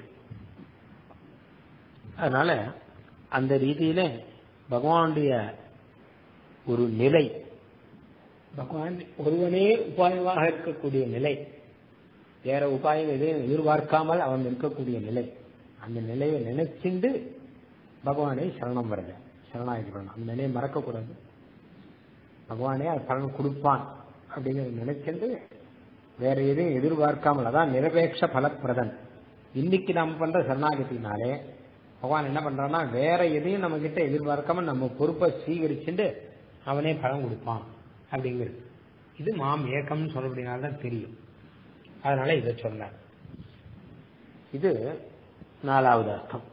அதனால அந்த ரீதியில பகவானுடைய ஒரு நிலை பகவான் ஒருவனே உபாயமாக இருக்கக்கூடிய நிலை வேற உபாயம் எதையும் எதிர்பார்க்காமல் அவன் இருக்கக்கூடிய நிலை அந்த நிலையை நினைச்சுண்டு பகவானை சரணம் வருது சரணாகி பண்ணணும் அந்த நிலையை மறக்கக்கூடாது பகவானே அது பலன் கொடுப்பான் அப்படிங்கிறத நினைச்சிட்டு வேற எதையும் எதிர்பார்க்காமல் அதான் நிரபேட்ச பலப்பிரதன் இன்னைக்கு நாம் பண்ற சரணாகத்தினாலே பகவான் என்ன பண்றான்னா வேற எதையும் நம்ம கிட்ட எதிர்பார்க்காம நம்ம பொறுப்பை சீகரிச்சுட்டு அவனே பலன் கொடுப்பான் அப்படிங்கிறது இது மாம் ஏக்கம்னு சொல்லப்படினால்தான் தெரியும் அதனால இதை சொன்னார் இது நாலாவது அர்த்தம்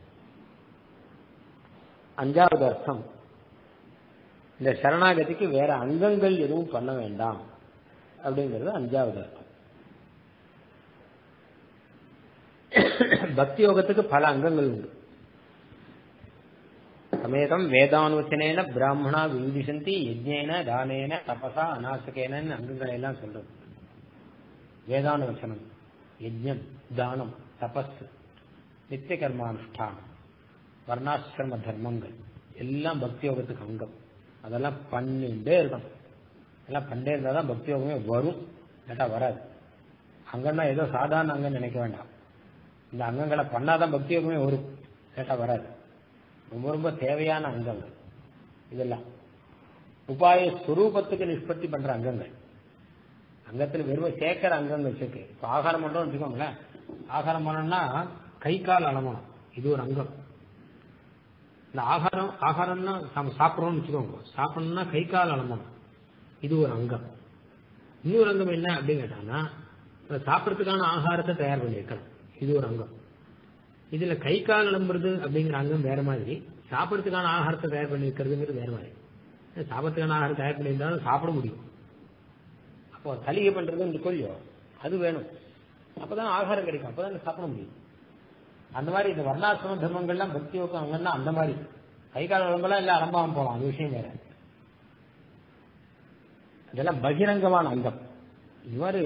அஞ்சாவது அர்த்தம் இந்த சரணாகதிக்கு வேற அங்கங்கள் எதுவும் பண்ண வேண்டாம் அப்படிங்கிறது அஞ்சாவது அர்த்தம் பக்தி யோகத்துக்கு பல அங்கங்கள் உண்டு சமேதம் வேதானுவச்சனேன பிராமணா விந்திசந்தி யஜ்ஞேன தானேன தபசா அநாசகேன அங்கங்களை எல்லாம் சொல்றது வேதானுவச்சனம் யஜ்ஞம் தானம் தபஸ் நித்திய கர்மானுஷ்டானம் வர்ணாசிரம தர்மங்கள் எல்லாம் பக்தி யோகத்துக்கு அங்கம் அதெல்லாம் பண்ணிட்டே இருக்கணும் எல்லாம் பண்ணிட்டே இருந்தால் தான் பக்தி யோகமே வரும் இல்லாட்டா வராது அங்கன்னா ஏதோ சாதாரண அங்கம் நினைக்க வேண்டாம் இந்த அங்கங்களை பண்ணாதான் பக்தி யோகமே வரும் இல்லாட்டா வராது ரொம்ப ரொம்ப தேவையான அங்கங்கள் இதெல்லாம் உபாய ஸ்வரூபத்துக்கு நிஷ்பத்தி பண்ற அங்கங்கள் அங்கத்துல வெறும் சேர்க்கிற அங்கங்கள் வச்சிருக்கு இப்ப ஆகாரம் பண்றோம்னு வச்சுக்கோங்களேன் ஆகாரம் பண்ணோம்னா கை கால் அலமணும் இது ஒரு அங்கம் இந்த ஆகாரம் ஆகாரம்னா நம்ம சாப்பிட்றோம்னு வச்சுக்கோங்க சாப்பிடணும்னா கை கால் அலமணும் இது ஒரு அங்கம் இன்னொரு அங்கம் என்ன அப்படின்னு கேட்டாங்கன்னா இந்த சாப்பிட்றதுக்கான ஆகாரத்தை தயார் பண்ணி வைக்கணும் இது ஒரு அங்கம் இதுல கை கால் அலம்புறது அப்படிங்கிற அங்கம் வேற மாதிரி சாப்பிட்றதுக்கான ஆகாரத்தை தயார் பண்ணி வைக்கிறதுங்கிறது வேற மாதிரி சாப்பிட்றதுக்கான ஆகாரம் தயார் பண்ணியிருந்தாலும் சாப்பிட முடியும் அப்போ சலிகை பண்றதுன்னு கொள்ளியோ அது வேணும் அப்பதான் ஆகாரம் கிடைக்கும் அப்பதான் சாப்பிட முடியும் அந்த மாதிரி இந்த வர்ணாசிரம தர்மங்கள்லாம் பக்தி யோகம் அங்கன்னா அந்த மாதிரி கை கால உடம்பெல்லாம் எல்லாம் அலம்பாம போகலாம் அது விஷயம் வேற இதெல்லாம் பகிரங்கமான அங்கம் இது மாதிரி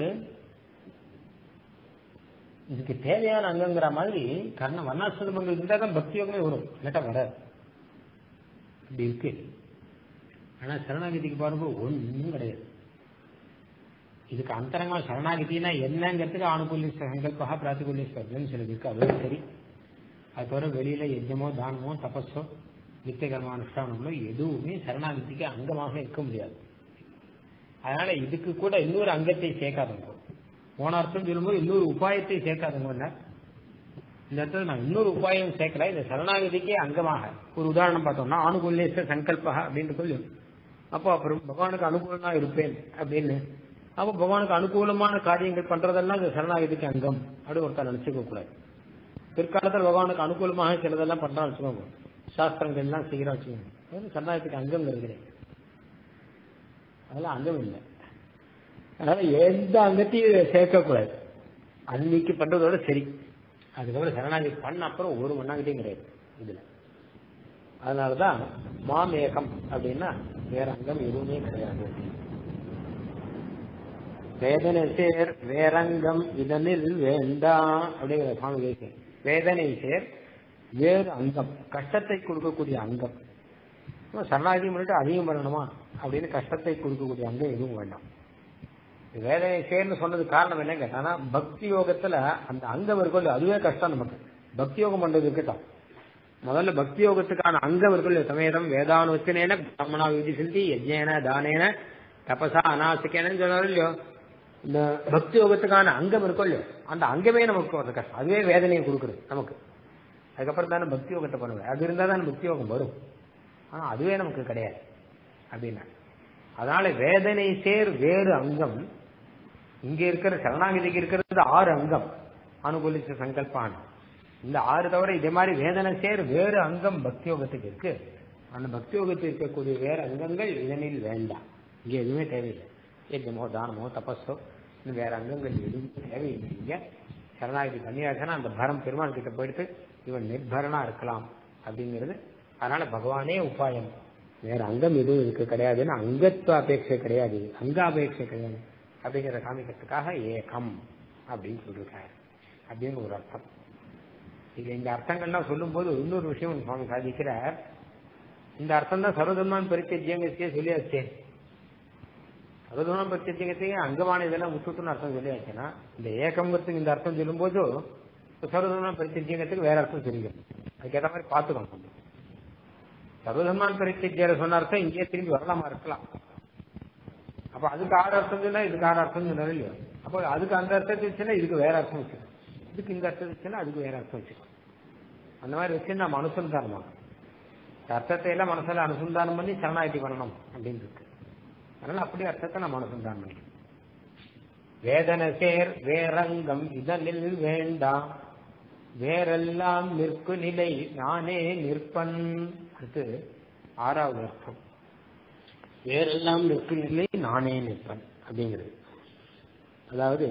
இதுக்கு தேவையான அங்கங்கிற மாதிரி கர்ண வர்ணாசிரமங்கள் இருந்தா தான் பக்தி யோகமே வரும் இல்லாட்டா வராது அப்படி இருக்கு ஆனா சரணாகதிக்கு பாருங்க ஒன்றும் கிடையாது இதுக்கு அந்தரங்கமா சரணாகதினா என்னங்கிறதுக்கு ஆணுகூல்ய சங்கல்பா பிராத்திகூல்ய ஸ்பர்தம் சிலது இருக்கு அதுவும் சரி அது தவிர வெளியில யஜ்யமோ தானமோ தபஸோ நித்திய கர்ம அனுஷ்டானங்களோ எதுவுமே சரணாகதிக்கு அங்கமாக இருக்க முடியாது அதனால இதுக்கு கூட இன்னொரு அங்கத்தை சேர்க்காதவங்க போன அர்த்தம் சொல்லும்போது இன்னொரு உபாயத்தை சேர்க்காதவங்க இந்த இடத்துல நான் இன்னொரு உபாயம் சேர்க்கல இந்த சரணாகதிக்கே அங்கமாக ஒரு உதாரணம் பார்த்தோம்னா ஆணுகூல்யச சங்கல்பா அப்படின்னு சொல்லி அப்போ அப்புறம் பகவானுக்கு அனுகூலமா இருப்பேன் அப்படின்னு அப்போ பகவானுக்கு அனுகூலமான காரியங்கள் பண்றதெல்லாம் இந்த சரணாகதிக்கு அங்கம் அப்படி ஒருத்தர் நினைச்சுக்க கூடாது பிற்காலத்தில் பகவானுக்கு அனுகூலமாக சிலதெல்லாம் பண்றா வச்சுக்கோங்க சாஸ்திரங்கள் எல்லாம் செய்கிறா வச்சுக்கோங்க அது சரணாகதிக்கு அங்கம் கிடையாது அதெல்லாம் அங்கம் இல்லை அதனால எந்த அங்கத்தையும் சேர்க்கக்கூடாது அன்னைக்கு பண்றதோட சரி அதுக்கப்புறம் சரணாகதி பண்ண அப்புறம் ஒரு மண்ணாங்கத்தையும் கிடையாது இதுல அதனாலதான் மாமேகம் அப்படின்னா வேற அங்கம் எதுவுமே கிடையாது வேதனை சேர் வேறங்கம் இதனில் வேண்டாம் அப்படிங்கிற சுவாமி கேட்க வேதனை சேர் வேறு அங்கம் கஷ்டத்தை கொடுக்கக்கூடிய அங்கம் சரணாகதி பண்ணிட்டு அதிகம் பண்ணணுமா அப்படின்னு கஷ்டத்தை கொடுக்கக்கூடிய அங்கம் எதுவும் வேண்டாம் வேதனை சேர்னு சொன்னது காரணம் என்ன கேட்டானா பக்தி யோகத்துல அந்த அங்கம் இருக்கும் அதுவே கஷ்டம் நமக்கு பக்தி யோகம் பண்றது இருக்கட்டும் முதல்ல பக்தி யோகத்துக்கான அங்கம் இருக்கும் சமேதம் வேதானுவச்சனேன பிராமணா விதி சிந்தி யஜ்ஞேன தானேன தபசா அனாசிக்கேனு சொன்னாலும் இல்லையோ இந்த பக்தி யோகத்துக்கான அங்கம் இருக்கும் இல்லையோ அந்த அங்கமே நமக்கு ஒரு கஷ்டம் அதுவே வேதனையை கொடுக்குறது நமக்கு அதுக்கப்புறம் தானே பக்தி யோகத்தை பண்ணுவேன் அது இருந்தா தானே பக்தி யோகம் வரும் ஆனா அதுவே நமக்கு கிடையாது அப்படின்னா அதனால வேதனை சேர் வேறு அங்கம் இங்க இருக்கிற சரணாகதிக்கு இருக்கிறது ஆறு அங்கம் அனுகூலிச்ச சங்கல்பான இந்த ஆறு தவிர இதே மாதிரி வேதனை சேர் வேறு அங்கம் பக்தி யோகத்துக்கு இருக்கு அந்த பக்தி யோகத்தில் இருக்கக்கூடிய வேறு அங்கங்கள் இதனில் வேண்டாம் இங்க எதுவுமே தேவையில்லை யஜ்யமோ தானமோ தபஸோ இன்னும் வேற அங்கங்கள் எதுவும் தேவையில்லை இங்க சரணாகதி பண்ணியாச்சுன்னா அந்த பரம் பெருமாள் கிட்ட போயிட்டு இவன் நிர்பரனா இருக்கலாம் அப்படிங்கிறது அதனால பகவானே உபாயம் வேற அங்கம் எதுவும் இதுக்கு கிடையாதுன்னு அங்கத்துவ அபேட்சை கிடையாது அங்காபேட்சை கிடையாது அப்படிங்கிற காமிக்கிறதுக்காக ஏகம் அப்படின்னு சொல்லிருக்காரு அப்படின்னு ஒரு அர்த்தம் இது இந்த அர்த்தங்கள்லாம் சொல்லும்போது இன்னொரு விஷயம் சுவாமி சாதிக்கிறார் இந்த அர்த்தம் தான் சர்வதர்மான் பரித்தஜ்யங்கத்தையே சொல்லியாச்சே சர்வதர்மான் பரித்தஜ்யங்கத்தையே அங்கமான இதெல்லாம் விட்டுட்டுன்னு அர்த்தம் சொல்லியாச்சுன்னா இந்த ஏகம்ங்கிறதுக்கு இந்த அர்த்தம் சொல்லும்போது சர்வதர்மான் பரித்தஜ்யங்கத்துக்கு வேற அர்த்தம் சொல்லிக்கணும் அதுக்கேற்ற மாதிரி பார்த்துக்கணும் சர்வதர்மான் பரித்தஜ்யரை சொன்ன அர்த்தம் இங்கே திரும்பி வரலாமா இருக்கலாம் அப்ப அதுக்கு ஆறு அர்த்தம் சொன்னா இதுக்கு ஆறு அர்த்தம் சொன்னாலும் இல்லையோ அப்போ அதுக்கு அந்த அர்த்தத்தை வச்சுன்னா இதுக்கு வேற அர்த்தம் வச்சுக்கணும் இதுக்கு இந்த அர்த்தம் வச்சுன்னா அதுக்கு வேற அர்த்தம் வச்சுக்கணும் அந்த மாதிரி வச்சு நம்ம அனுசந்தானம் பண்ணணும் அர்த்தத்தை எல்லாம் மனசுல அனுசந்தானம் பண்ணி சரணாகதி பண்ணணும் அப்படின்னு இருக்கு அதனால அப்படி அர்த்தத்தை நம்ம அனுசந்தானம் பண்ணிக்கணும் வேதன சேர் வேரங்கம் இதனில் வேண்டாம் வேறெல்லாம் நிற்கு நிலை நானே நிற்பன் அடுத்து ஆறாவது அர்த்தம் வேறெல்லாம் நிற்கும் நிலை நானே நிற்பன் அப்படிங்கிறது அதாவது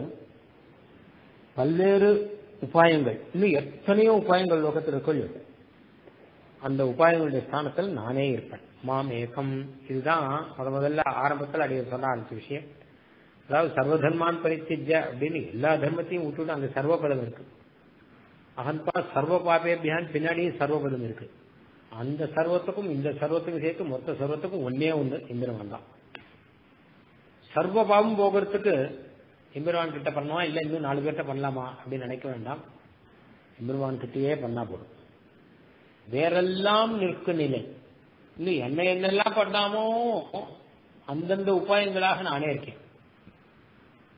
பல்வேறு உபாயங்கள் இன்னும் எத்தனையோ உபாயங்கள் லோகத்தில் இருக்கொள்ளு அந்த உபாயங்களுடைய ஸ்தானத்தில் நானே இருப்பேன் மாம் ஏகம் இதுதான் முத முதல்ல ஆரம்பத்தில் அடைய சொல்ல ஆரம்பிச்ச விஷயம் அதாவது சர்வதர்மான் பரித்திஜ அப்படின்னு எல்லா தர்மத்தையும் விட்டுட்டு அங்க சர்வபதம் இருக்கு அகன்பா சர்வ பாபேபியான் பின்னாடியும் சர்வபதம் இருக்கு அந்த சர்வத்துக்கும் இந்த சர்வத்துக்கும் சேர்த்து மொத்த சர்வத்துக்கும் ஒன்னே ஒண்ணு இந்திரவன் தான் சர்வ பாவம் போகிறதுக்கு எம்பெருமான் கிட்ட பண்ணுவா இல்ல இன்னும் நாலு பேர்கிட்ட பண்ணலாமா அப்படின்னு நினைக்க வேண்டாம் எம்பெருமான் கிட்டயே பண்ணா போதும் வேறெல்லாம் நிற்கும் நிலை இன்னும் என்ன என்னெல்லாம் பண்ணாமோ அந்தந்த உபாயங்களாக நானே இருக்கேன்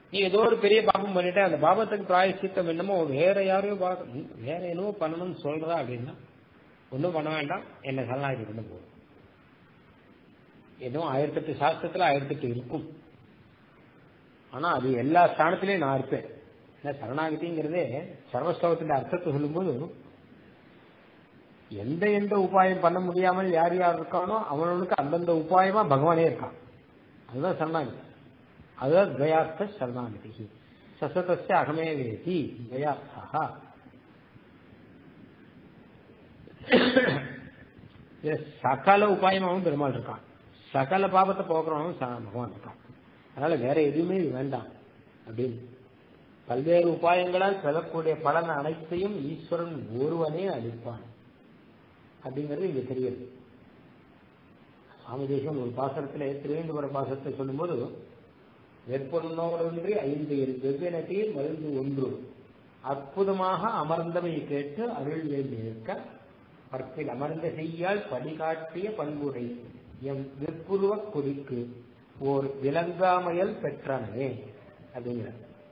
நீ ஏதோ ஒரு பெரிய பாபம் பண்ணிட்ட அந்த பாபத்துக்கு பிராயசித்தம் என்னமோ வேற யாரையோ பார்க்க வேற என்னவோ பண்ணணும்னு சொல்றா அப்படின்னா ஒன்றும் பண்ண வேண்டாம் என்ன சரணாகி பண்ண போதும் ஏதோ ஆயிரத்தெட்டு சாஸ்திரத்துல ஆயிரத்தெட்டு இருக்கும் ஆனா அது எல்லா ஸ்தானத்திலையும் நான் இருப்பேன் ஏன்னா சரணாகதிங்கிறதே சர்வஸ்தவத்தின் அர்த்தத்தை சொல்லும்போது எந்த எந்த உபாயம் பண்ண முடியாமல் யார் யார் இருக்கானோ அவனுக்கு அந்தந்த உபாயமா பகவானே இருக்கான் அதுதான் சரணாகதி அதுதான் துவயார்த்த சரணாகதி சசதஸ்ய அகமே வேதி துவயார்த்தா சகல உபாயமாகவும் பெருமாள் இருக்கான் சகல பாபத்தை போக்குறவனும் பகவான் இருக்கான் அதனால வேற எதுவுமே இது வேண்டாம் அப்படின்னு பல்வேறு உபாயங்களால் பெறக்கூடிய பலன் அனைத்தையும் ஈஸ்வரன் ஒருவனே அளிப்பான் அப்படிங்கிறது இங்க தெரியுது சுவாமி தேசம் ஒரு பாசனத்துல திருவேண்டுபுர பாசனத்தை சொல்லும்போது வெற்பொருளோடொன்றி ஐந்து வெவ்வேனத்தையும் மருந்து ஒன்று அற்புதமாக அமர்ந்தவை கேட்டு அருள் வேண்டி இருக்க பற்பில் அமர்ந்த செய்யால் படிகாட்டிய பண்புரை எம் விற்புருவ குறிக்கு ஓர் விலங்காமையல் பெற்றனவே அப்படிங்கிற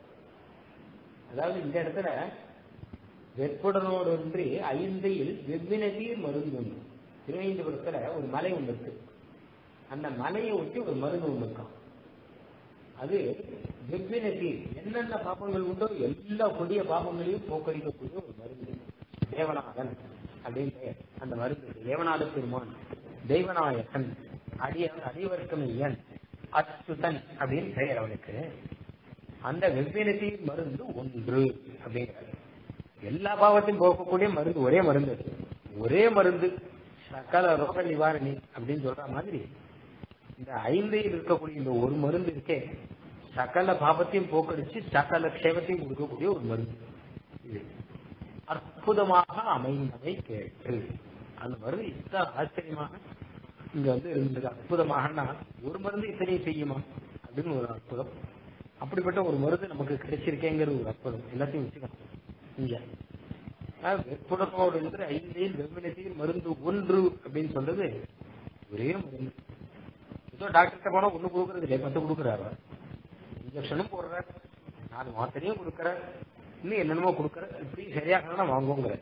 அதாவது இந்த இடத்துல வெற்புடனோடொன்றி ஐந்தையில் வெவ்வினதீர் மருந்து ஒன்று திருவேந்தபுரத்துல ஒரு மலை ஒன்று இருக்கு அந்த மலையை ஒட்டி ஒரு மருந்து ஒன்று இருக்கான் அது வெவ்வினதீர் என்னென்ன பாப்பங்கள் உண்டோ எல்லா கொடிய பாப்பங்களையும் போக்கடிக்கக்கூடிய ஒரு மருந்து தேவநாதன் அப்படின்னு அந்த மருந்து தேவநாத பெருமான் தெய்வநாயகன் அடிய அடிவர்க்கமையன் அச்சுதன் அப்படின்னு பெயர் அவனுக்கு அந்த வெவ்வேறு மருந்து ஒன்று அப்படிங்கிறார் எல்லா பாவத்தையும் போக்கக்கூடிய மருந்து ஒரே மருந்து அது. ஒரே மருந்து சகல ரோக நிவாரணி அப்படின்னு சொல்ற மாதிரி இந்த ஐந்தையில் இருக்கக்கூடிய இந்த ஒரு மருந்து இருக்கே சகல பாபத்தையும் போக்கடிச்சு சகல க்ஷேமத்தையும் கொடுக்கக்கூடிய ஒரு மருந்து இது அற்புதமாக அமைந்ததை கேட்டு அந்த மருந்து இத்தனை ஆச்சரியமாக இங்க வந்து இருந்தது அற்புதமாகனா ஒரு மருந்து இத்தனையும் செய்யுமா அப்படின்னு ஒரு அற்புதம் அப்படிப்பட்ட ஒரு மருந்து நமக்கு கிடைச்சிருக்கேங்கிறது ஒரு அற்புதம் எல்லாத்தையும் வச்சுக்கணும் இங்க வெப்புடனோடு என்று ஐந்தையில் வெவ்வினத்தில் மருந்து ஒன்று அப்படின்னு சொல்றது ஒரே மருந்து ஏதோ டாக்டர்கிட்ட போனா ஒண்ணு கொடுக்கறது இல்லை பத்து கொடுக்குறாரு இன்ஜெக்ஷனும் போடுறாரு நாலு மாத்திரையும் கொடுக்குறாரு இன்னும் என்னென்னமோ கொடுக்குற இப்படி சரியாகலாம் வாங்குவோங்கிற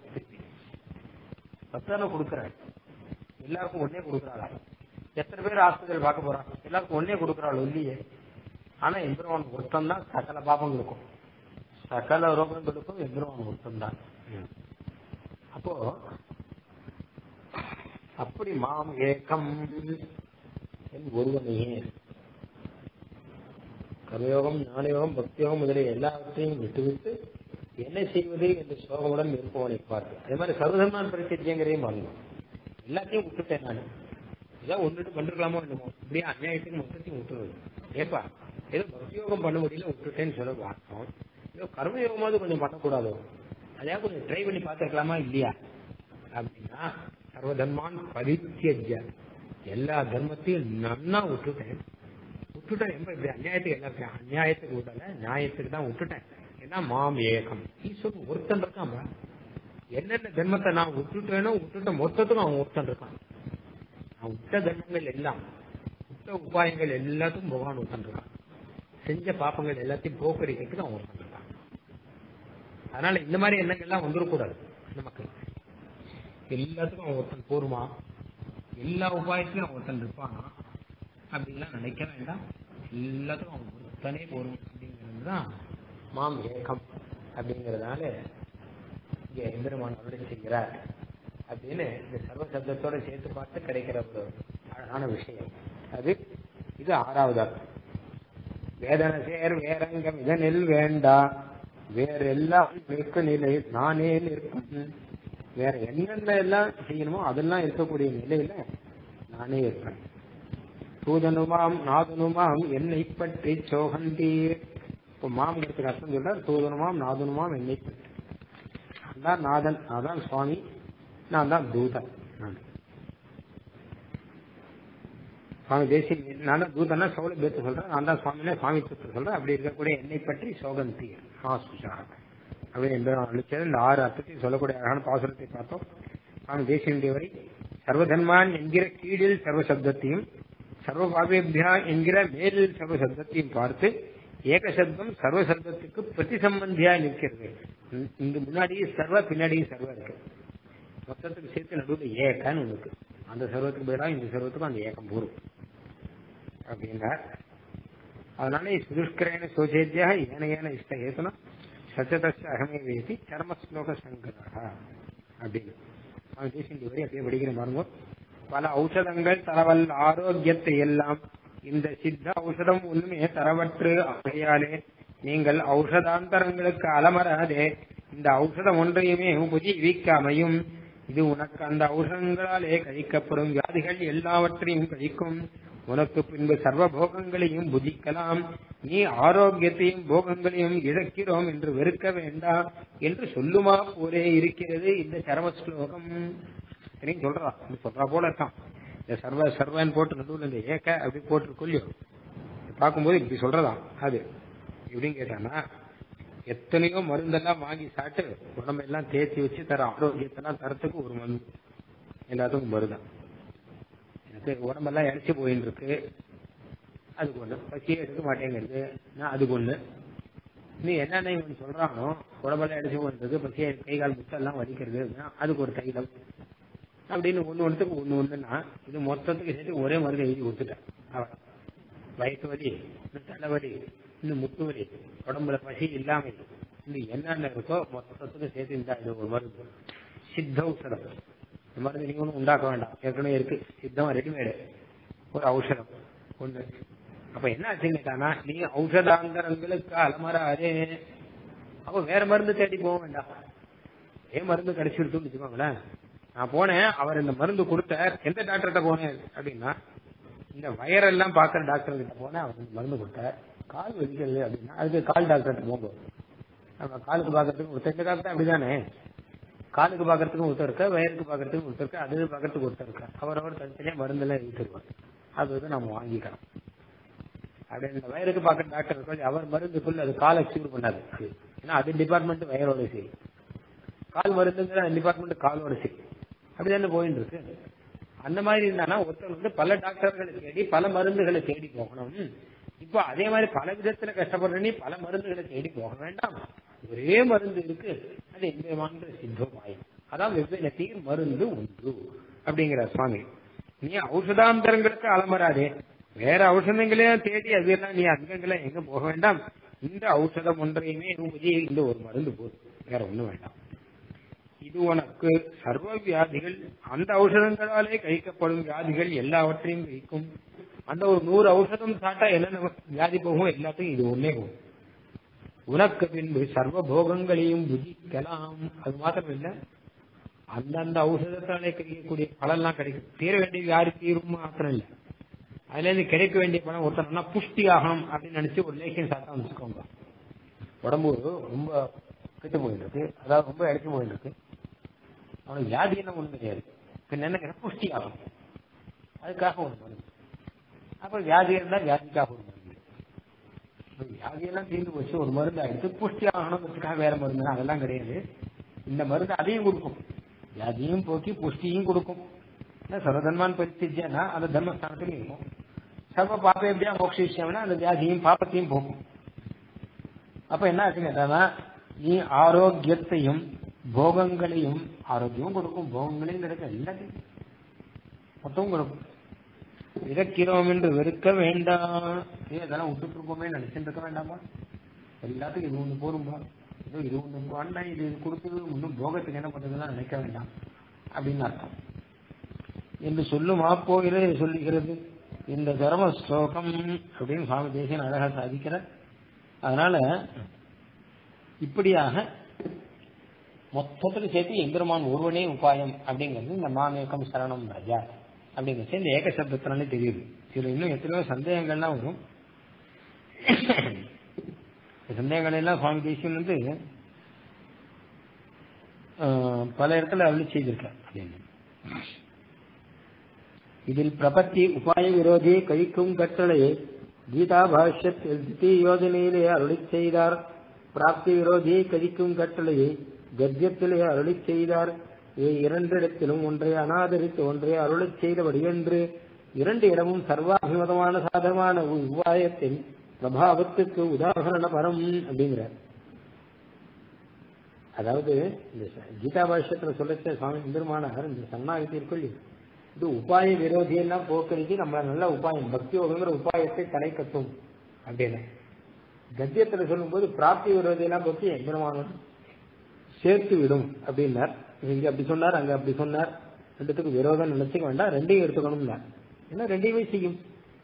பத்தான கொடுக்குறாரு எல்லாருக்கும் ஒன்னே கொடுக்குறாளா எத்தனை பேர் ஆஸ்பத்திரி பார்க்க போறாங்க எல்லாருக்கும் ஒன்னே கொடுக்குறாள் இல்லையே ஆனா எந்திரவான் ஒருத்தம் தான் சகல பாபங்களுக்கும் சகல ரோகங்களுக்கும் எந்திரவான் ஒருத்தம் தான் அப்போ அப்படி மாம் ஏக்கம் என் ஒருவனையே கர்மயோகம் ஞானயோகம் பக்தியோகம் முதலிய எல்லாவற்றையும் விட்டுவிட்டு என்ன செய்வது என்று சோகமுடன் இருப்பவனை பார்த்து அதே மாதிரி சர்வதர்மான பரிச்சரியங்கிறதையும் வாங்கணும் எல்லாத்தையும் விட்டுட்டேன் நான் ஏதோ ஒன்றுட்டு பண்ணிருக்கலாமோ என்னமோ இப்படியே அநியாயத்துக்கு மொத்தத்தையும் விட்டுருவது ஏப்பா ஏதோ பக்தியோகம் பண்ண முடியல விட்டுட்டேன்னு சொல்ல பார்த்தோம் ஏதோ கர்மயோகமாவது கொஞ்சம் பண்ணக்கூடாதோ அதையா கொஞ்சம் ட்ரை பண்ணி பார்த்துருக்கலாமா இல்லையா அப்படின்னா சர்வதர்மான் பரித்தியஜ எல்லா தர்மத்தையும் நன்னா விட்டுட்டேன் விட்டுட்டேன் ரொம்ப இப்படி அநியாயத்துக்கு எல்லாருக்கும் அநியாயத்துக்கு விடல நியாயத்துக்கு தான் விட்டுட்டேன் ஏன்னா மாம் ஏகம் ஈஸ்வரன் ஒருத்தன் இருக்கான் என்னென்ன தர்மத்தை நான் விட்டுட்டேனோ விட்டுட்ட மொத்தத்துக்கும் அவன் ஒருத்தன் இருக்கான் நான் விட்ட தர்மங்கள் எல்லாம் விட்ட உபாயங்கள் எல்லாத்துக்கும் பகவான் ஒருத்தன் இருக்கான் செஞ்ச பாப்பங்கள் எல்லாத்தையும் போக்கடிக்கிறதுக்கு அவன் ஒருத்தன் இருக்கான் அதனால இந்த மாதிரி எண்ணங்கள்லாம் வந்துடக்கூடாது நமக்கு எல்லாத்துக்கும் அவன் ஒருத்தன் போருமா எல்லா உபாயத்திலும் அவன் ஒருத்தன் இருப்பான் அப்படின்லாம் நினைக்க வேண்டாம் எல்லாத்துக்கும் அவன் ஒருத்தனே போரும் அப்படிங்கிறது தான் மாம் ஏகம் அப்படிங்கறதுனால இங்க எம்பெருமான் அருளை செய்கிறார் அப்படின்னு இந்த சர்வ சப்தத்தோட சேர்த்து பார்த்து கிடைக்கிற ஒரு அழகான விஷயம் அது இது ஆறாவது அர்த்தம் வேதன சேர் வேரங்கம் இதனில் வேண்டா வேற எல்லாம் நிற்க நிலை நானே நிற்பேன் வேற என்னென்ன எல்லாம் செய்யணுமோ அதெல்லாம் இருக்கக்கூடிய நிலையில நானே இருப்பேன் தூதனுமாம் நாதனுமாம் என்னை பற்றி சோகந்தீர் இப்போ மாம்ங்கிறதுக்கு அர்த்தம் சொல்றார் தூதனுமாம் நாதனுமாம் என்னை பற்றி நான் தான் நாதன் நான் தான் சுவாமி நான் தான் தூதன் நான். சுவாமி தேசிய நான் தான் தூதனா சௌலபியத்தை சொல்றேன் நான் தான் சுவாமினா சுவாமித்துவத்தை சொல்றேன் அப்படி இருக்கக்கூடிய என்னை பற்றி சோகந்தீர் ஆ சுஷா அப்படின்னு என்று அழிச்சது இந்த ஆறு அர்த்தத்தை சொல்லக்கூடிய அழகான பாசுரத்தை பார்த்தோம் சுவாமி தேசிய வரை சர்வதன்மான் என்கிற கீழில் சர்வ சப்தத்தையும் சர்வ பாவேபியா என்கிற மேலில் சர்வ சப்தத்தையும் பார்த்து ஏகசப்தம் சர்வசப்தத்துக்கு பிரதிசம்பந்தியா நிற்கிறது இந்த- இங்க முன்னாடி சர்வ பின்னாடியும் சர்வ இருக்கு மொத்தத்துக்கு சேர்த்து நடுவில் ஏகன்னு ஒண்ணு இருக்கு அந்த சர்வத்துக்கு பதிலாக இந்த சர்வத்துக்கும் அந்த ஏகம் பூர்வம் அப்படின்னா அதனால சுதுஷ்கரேன சோச்சேத்தியா ஏன ஏன இஷ்ட ஹேதுனா சச்சதஸ்ய அகமே வேதி சர்ம ஸ்லோக சங்கரா அப்படின்னு அவன் தேசிய வரி அப்படியே படிக்கிற பாருங்க பல ஔஷதங்கள் தரவல் ஆரோக்கியத்தை எல்லாம் இந்த சித்த ஔஷதம் ஒண்ணுமே தரவற்று ஆகையாலே நீங்கள் ஔஷதாந்தரங்களுக்கு அலமராதே இந்த ஔஷதம் ஒன்றையுமே புஜீவிக்காமையும் இது உனக்கு அந்த ஔஷதங்களாலே கழிக்கப்படும் வியாதிகள் எல்லாவற்றையும் கழிக்கும் உனக்கு பின்பு சர்வ போகங்களையும் புஜிக்கலாம் நீ ஆரோக்கியத்தையும் போகங்களையும் இழக்கிறோம் என்று வெறுக்க வேண்டாம் என்று சொல்லுமா போலே இருக்கிறது இந்த சரம ஸ்லோகம் சரின்னு சொல்றா இது சொல்றா போல இருக்கான் இந்த சர்வ சர்வன் போட்டு நடுவில் இந்த ஏக்க அப்படி போட்டு கொல்லியோ பார்க்கும்போது இப்படி சொல்றதாம் அது எப்படின்னு கேட்டானா எத்தனையோ மருந்தெல்லாம் வாங்கி சாப்பிட்டு உடம்பெல்லாம் தேய்ச்சி வச்சு தர ஆரோக்கியத்தெல்லாம் தரத்துக்கு ஒரு மருந்து எல்லாத்துக்கும் மருதான் எனக்கு உடம்பெல்லாம் இழைச்சி போயின்னு இருக்கு அதுக்கு ஒண்ணு பசியே எடுக்க மாட்டேங்கிறது நான் அதுக்கு ஒண்ணு நீ என்னென்ன இவன் சொல்றானோ உடம்பெல்லாம் இழைச்சி போயிருக்கு பசியே கை கால் முத்தெல்லாம் வலிக்கிறது அப்படின்னா அதுக்கு ஒரு தைலம் அப்படின்னு ஒண்ணு ஒண்ணுத்துக்கு ஒண்ணு ஒண்ணுன்னா இது மொத்தத்துக்கு சேர்த்து ஒரே மருந்து எழுதி கொடுத்துட்டேன் அவன் வயிற்று வலி இன்னும் தலைவலி இன்னும் முட்டு வலி உடம்புல பசி இல்லாம இன்னும் என்னென்ன இருக்கோ மொத்தத்துக்கு சேர்த்து இந்த இது ஒரு மருந்து சித்த ஔஷதம் இந்த மருந்து நீங்க ஒன்றும் உண்டாக்க வேண்டாம் ஏற்கனவே இருக்கு சித்தம் ரெடிமேடு ஒரு ஔஷதம் ஒண்ணு அப்ப என்ன ஆச்சுன்னு கேட்டானா நீ ஔஷதாந்தரங்களுக்கு அலமராதே அப்ப வேற மருந்து தேடி போக வேண்டாம் ஏன் மருந்து கிடைச்சிருக்குன்னு வச்சுக்கோங்களேன் நான் போனேன் அவர் இந்த மருந்து கொடுத்தார் எந்த டாக்டர்கிட்ட போனேன் அப்படின்னா இந்த வயரெல்லாம் பாக்குற டாக்டர் கிட்ட போனேன் அவர் இந்த மருந்து கொடுத்தார் கால் வலிக்கிறது அப்படின்னா அதுக்கு கால் டாக்டர்கிட்ட போங்க நம்ம காலுக்கு பாக்குறதுக்கு ஒருத்தர் இந்த காலத்துல அப்படிதானே காலுக்கு பாக்குறதுக்கும் ஒருத்தர் இருக்கா வயருக்கு பாக்குறதுக்கும் ஒருத்தர் இருக்கா அது பாக்குறதுக்கு ஒருத்தர் இருக்கா அவரவர் தனித்தனியா மருந்தெல்லாம் எழுதிருவார் அது வந்து நம்ம வாங்கிக்கலாம் அப்படி இந்த வயருக்கு பாக்குற டாக்டர் இருக்கா அவர் மருந்துக்குள்ள அது காலை கியூர் பண்ணாது அது. ஏன்னா அது டிபார்ட்மெண்ட் வயரோட சரி கால் மருந்துங்கிற டிபார்ட்மெண்ட் காலோட சரி அப்படிதானே போயிட்டு இருக்கு அந்த மாதிரி இருந்தானா ஒருத்தர் வந்து பல டாக்டர்களை தேடி பல மருந்துகளை தேடி போகணும் இப்போ அதே மாதிரி பல விதத்துல கஷ்டப்படுற நீ பல மருந்துகளை தேடி போக வேண்டாம் ஒரே மருந்து இருக்கு அது எம்பெருமான்ற சித்தோபாயம் அதான் வெவ்வேறு தீர் மருந்து ஒன்று அப்படிங்கிற சுவாமி நீ ஔஷதாந்தரங்களுக்கு அலமராதே வேற ஔஷதங்களையும் தேடி அதெல்லாம் நீ அங்கங்களை எங்க போக வேண்டாம் இந்த ஔஷதம் ஒன்றையுமே உபஜி இந்த ஒரு மருந்து போதும் வேற ஒண்ணும் வேண்டாம் இது உனக்கு சர்வ வியாதிகள் அந்த ஔஷதங்களாலே கழிக்கப்படும் வியாதிகள் எல்லாவற்றையும் கழிக்கும் அந்த ஒரு நூறு ஔஷதம் சாட்டா என்னென்ன வியாதி போகும் எல்லாத்தையும் இது ஒன்னே போகும் உனக்கு பின்பு சர்வ போகங்களையும் புஜிக்கலாம் அது மாத்திரம் இல்ல அந்தந்த ஔஷதத்தாலே கிடைக்கக்கூடிய பலன்லாம் கிடைக்கும் தீர வேண்டிய வியாதி தீரும் மாத்திரம் இல்ல அதுல இருந்து கிடைக்க வேண்டிய பணம் ஒருத்தர் புஷ்டி ஆகணும் அப்படின்னு நினைச்சு ஒரு லேக்கியம் சாப்பிட்டா வச்சுக்கோங்க உடம்பு ரொம்ப கெட்டு போயிட்டு இருக்கு அதாவது ரொம்ப இறக்கி போயிட்டு இருக்கு அவனுக்கு வியாதி என்ன ஒண்ணு கிடையாது பின்ன என்ன புஷ்டி ஆகும் அதுக்காக ஒரு மருந்து அப்புறம் வியாதி இருந்தா வியாதிக்காக ஒரு மருந்து இப்ப வியாதியெல்லாம் தீர்ந்து போச்சு ஒரு மருந்து ஆயிடுச்சு புஷ்டி ஆகணுங்கிறதுக்காக வேற மருந்து அதெல்லாம் கிடையாது இந்த மருந்து அதையும் கொடுக்கும் வியாதியும் போக்கி புஷ்டியும் கொடுக்கும் சர்வதன்மான் பரிஸ்திஜனா அந்த தர்மஸ்தானத்திலும் இருக்கும் சர்வ பாப்ப எப்படியா மோட்சிச்சோம்னா அந்த வியாதியும் பாப்பத்தையும் போக்கும் அப்ப என்ன ஆச்சு கேட்டானா நீ ஆரோக்கியத்தையும் போகங்களையும் ஆரோக்கியமும் கொடுக்கும் போகங்களையும் கிடைக்கும் எல்லாத்தையும் மொத்தமும் கொடுக்கும் இறக்கிறோம் என்று வெறுக்க வேண்டாம் ஏ அதெல்லாம் விட்டுட்டு இருப்போமே நினைச்சுட்டு இருக்க வேண்டாமா எல்லாத்துக்கும் இது ஒண்ணு போரும்பா இதோ இது ஒண்ணு வேண்டாம் இது கொடுத்தது இன்னும் போகத்துக்கு என்ன பண்றதுன்னா நினைக்க வேண்டாம் அப்படின்னு அர்த்தம் என்று சொல்லுமா போகிறது சொல்லுகிறது இந்த தர்ம ஸ்லோகம் அப்படின்னு சுவாமி தேசியன் அழகா சாதிக்கிற அதனால இப்படியாக மொத்தத்துக்கு சேர்த்து எம்பெருமான் ஒருவனே உபாயம் அப்படிங்கிறது இந்த மாமேக்கம் சரணம் ராஜா அப்படிங்கிறது இந்த ஏக சப்தத்தினாலே தெரியுது இதுல இன்னும் எத்தனையோ சந்தேகங்கள்லாம் வரும் இந்த சந்தேகங்கள் எல்லாம் சுவாமி தேசியன் வந்து ஆஹ், பல இடத்துல அருளி செய்திருக்கார் அப்படின்னு இதில் பிரபத்தி உபாய விரோதி கழிக்கும் கட்டளையை கீதா பாஷ்யத்தில் தித்தியோஜனையிலே அருளிச் செய்தார் பிராப்தி விரோதியை கழிக்கும் கட்டளையை கத்தியத்திலே அருளிச் செய்தார் இவை இரண்டிடத்திலும் ஒன்றை அனாதரித்து ஒன்றை அருளிச் செய்தபடி என்று இரண்டு இடமும் சர்வாபிமதமான சாதகமான உபாயத்தில் பிரபாவத்துக்கு உதாகரண பரம் அப்படிங்கிறார் அதாவது இந்த கீதா பாஷ்யத்துல சொல்லச்ச சுவாமி பெருமானார் இந்த சரணாகதி இருக்கொள்ளி இது உபாய விரோதியெல்லாம் போக்கடிச்சு நம்ம நல்ல உபாயம் பக்தி யோகங்கிற உபாயத்தை தலை கட்டும் அப்படின்னு கத்தியத்துல சொல்லும்போது பிராப்தி விரோதியெல்லாம் போக்கி எம்பெருமானம் சேர்த்து விடும் அப்படின்னார் இங்க அப்படி சொன்னார் அங்க அப்படி சொன்னார் ரெண்டுத்துக்கும் விரோதம் நினைச்சுக்க வேண்டாம் ரெண்டையும் எடுத்துக்கணும்னா ஏன்னா ரெண்டையுமே செய்யும்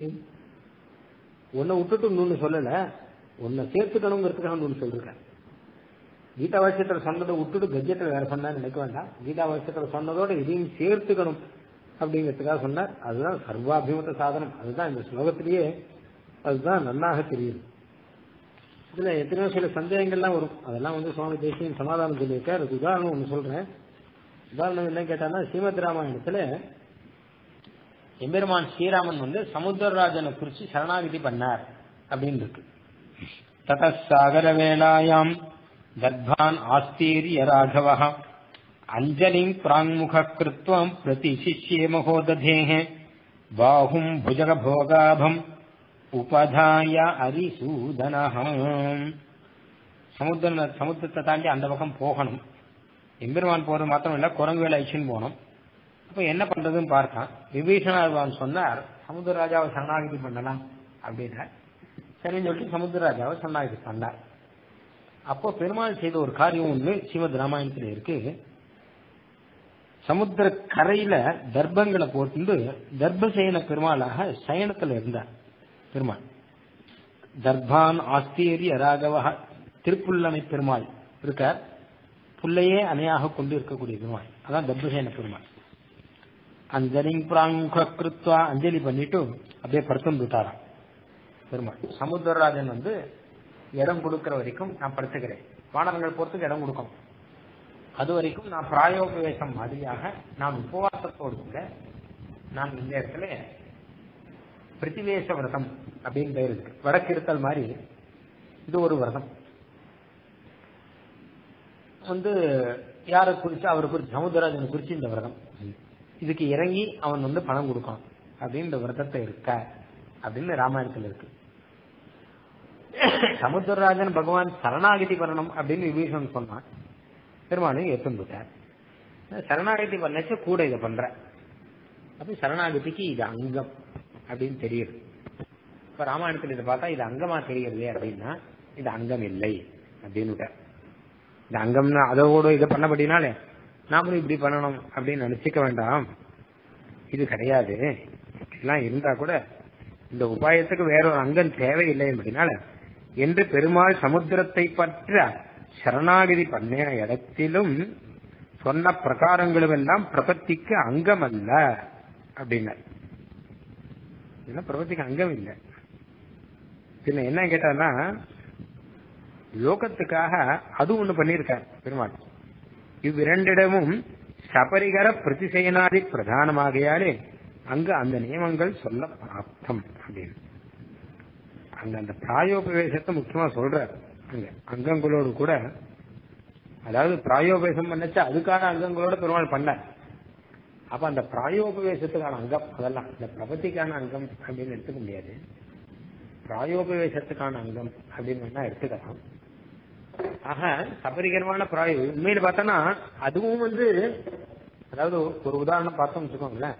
ஒன்னை விட்டுட்டு இன்னொன்னு சொல்லல ஒன்னை சேர்த்துக்கணுங்கிறதுக்காக ஒன்று சொல்லிருக்கேன் கீதா வாசியத்துல சொன்னதை விட்டுட்டு கஜ்யத்துல வேற சொன்னா நினைக்க வேண்டாம் கீதா வாசியத்துல சொன்னதோட இதையும் சேர்த்துக்கணும் அப்படிங்கிறதுக்காக சொன்னார் அதுதான் சர்வாபிமத சாதனம் அதுதான் இந்த ஸ்லோகத்திலேயே அதுதான் நன்னாக தெரியுது இதுல எத்தனையோ சில சந்தேகங்கள்லாம் வரும் அதெல்லாம் வந்து சுவாமி தேசியம் சமாதானம் சொல்லியிருக்கார் அதுக்கு உதாரணம் ஒன்று சொல்றேன் உதாரணம் என்ன கேட்டான்னா ஸ்ரீமத் ராமாயணத்துல எம்பெருமான் ஸ்ரீராமன் வந்து சமுத்திரராஜனை குறிச்சு சரணாகிதி பண்ணார் அப்படின்னு இருக்கு ததசாகர வேளாயாம் தர்பான் ஆஸ்தீரிய ராகவ அஞ்சலிம் பிராங்முக கிருத்வம் பிரதி சிஷ்யே மகோததேஹ பாஹும் புஜக போகாபம் உபதாய அரிசூதனஹம் சமுத்திர சமுத்திரத்தை தாண்டி அந்த பக்கம் போகணும் எம்பெருமான் போறது மாத்திரம் இல்ல குரங்கு வேலை ஐச்சுன்னு போனோம் அப்ப என்ன பண்றதுன்னு பார்த்தான் விபீஷணாழ்வான் சொன்னார் சமுத்திர ராஜாவை சரணாகிதி பண்ணலாம் அப்படின்னார் சரின்னு சொல்லிட்டு சமுத்திர ராஜாவை சரணாகிதி பண்ணார் அப்போ பெருமாள் செய்த ஒரு காரியம் ஒண்ணு ஸ்ரீமத் ராமாயணத்துல இருக்கு சமுத்திர கரையில தர்ப்பங்களை போட்டு தர்ப்பசேன பெருமாளாக சயனத்துல இருந்தார் பெருமாள் தர்பான் ஆஸ்தியரி ராகவ திருப்புல்லமை பெருமாள் இருக்கார் புல்லையே அணையாக கொண்டு இருக்கக்கூடிய பெருமாள் அதான் தர்பசேன பெருமாள் அஞ்சலி பிராங்க கிருத்வா அஞ்சலி பண்ணிட்டு அப்படியே படுத்தும் விட்டாராம் பெருமாள் சமுத்திரராஜன் வந்து இடம் கொடுக்கிற வரைக்கும் நான் படுத்துக்கிறேன் வானரங்கள் போறதுக்கு இடம் கொடுக்கணும் அது வரைக்கும் நான் பிராயோபவேசம் மாதிரியாக நான் உபவாசத்தோடு கூட நான் இந்த இடத்துல பிரதிவேச விரதம் அப்படின்னு பெயர் இருக்கு வடக்கிருத்தல் மாதிரி இது ஒரு விரதம் வந்து யாரை குறிச்சு அவரை குறிச்சு சமுத்திரராஜனை குறிச்சு இந்த விரதம் இதுக்கு இறங்கி அவன் வந்து பணம் கொடுக்கணும் அப்படின்னு இந்த விரதத்தை இருக்க அப்படின்னு ராமாயணத்தில் இருக்கு சமுத்திரராஜன் பகவான் சரணாகதி பண்ணணும் அப்படின்னு விபீஷன் சொன்னான் பெருமானும் ஏற்றுட்டார் சரணாகதி பண்ணச்சு கூட இதை பண்ற அப்ப சரணாகதிக்கு இது அங்கம் அப்படின்னு தெரியுது இப்ப ராமாயணத்தில் இதை பார்த்தா இது அங்கமா தெரியுது அப்படின்னா இது அங்கம் இல்லை அப்படின்னு இது அங்கம்னா அதோட இதை பண்ணபடினாலே நாமளும் இப்படி பண்ணணும் அப்படின்னு நினைச்சுக்க வேண்டாம் இது கிடையாது எல்லாம் இருந்தா கூட இந்த உபாயத்துக்கு வேற ஒரு அங்கம் தேவையில்லை அப்படின்னால என்று பெருமாள் சமுத்திரத்தை பற்ற சரணாகிதி பண்ண இடத்திலும் சொன்ன பிரகாரங்களும் எல்லாம் பிரபத்திக்கு அங்கம் அல்ல அப்படின்னார் இதெல்லாம் பிரபத்திக்கு அங்கம் இல்லை பின்ன என்ன கேட்டான்னா லோகத்துக்காக அது ஒண்ணு பண்ணியிருக்கார் பெருமாள் இவ்விரண்டிடமும் சபரிகர பிரதிசயனாதி பிரதானமாகையாலே அங்கு அந்த நியமங்கள் சொல்ல பிராப்தம் அப்படின்னு அங்க அந்த பிராயோபவேசத்தை முக்கியமா சொல்றார் அங்க அங்கங்களோடு கூட அதாவது பிராயோபவேசம் பண்ணச்சா அதுக்கான அங்கங்களோட பெருமாள் பண்ணார் அப்ப அந்த பிராயோபவேசத்துக்கான அங்கம் அதெல்லாம் இந்த பிரபத்திக்கான அங்கம் அப்படின்னு எடுத்துக்க முடியாது பிராயோபவேசத்துக்கான அங்கம் அப்படின்னு வேணா எடுத்துக்கலாம் ஆக சபரிகரமான பிராயோ உண்மையில பார்த்தோன்னா அதுவும் வந்து அதாவது ஒரு உதாரணம் பார்த்தோம் வச்சுக்கோங்களேன்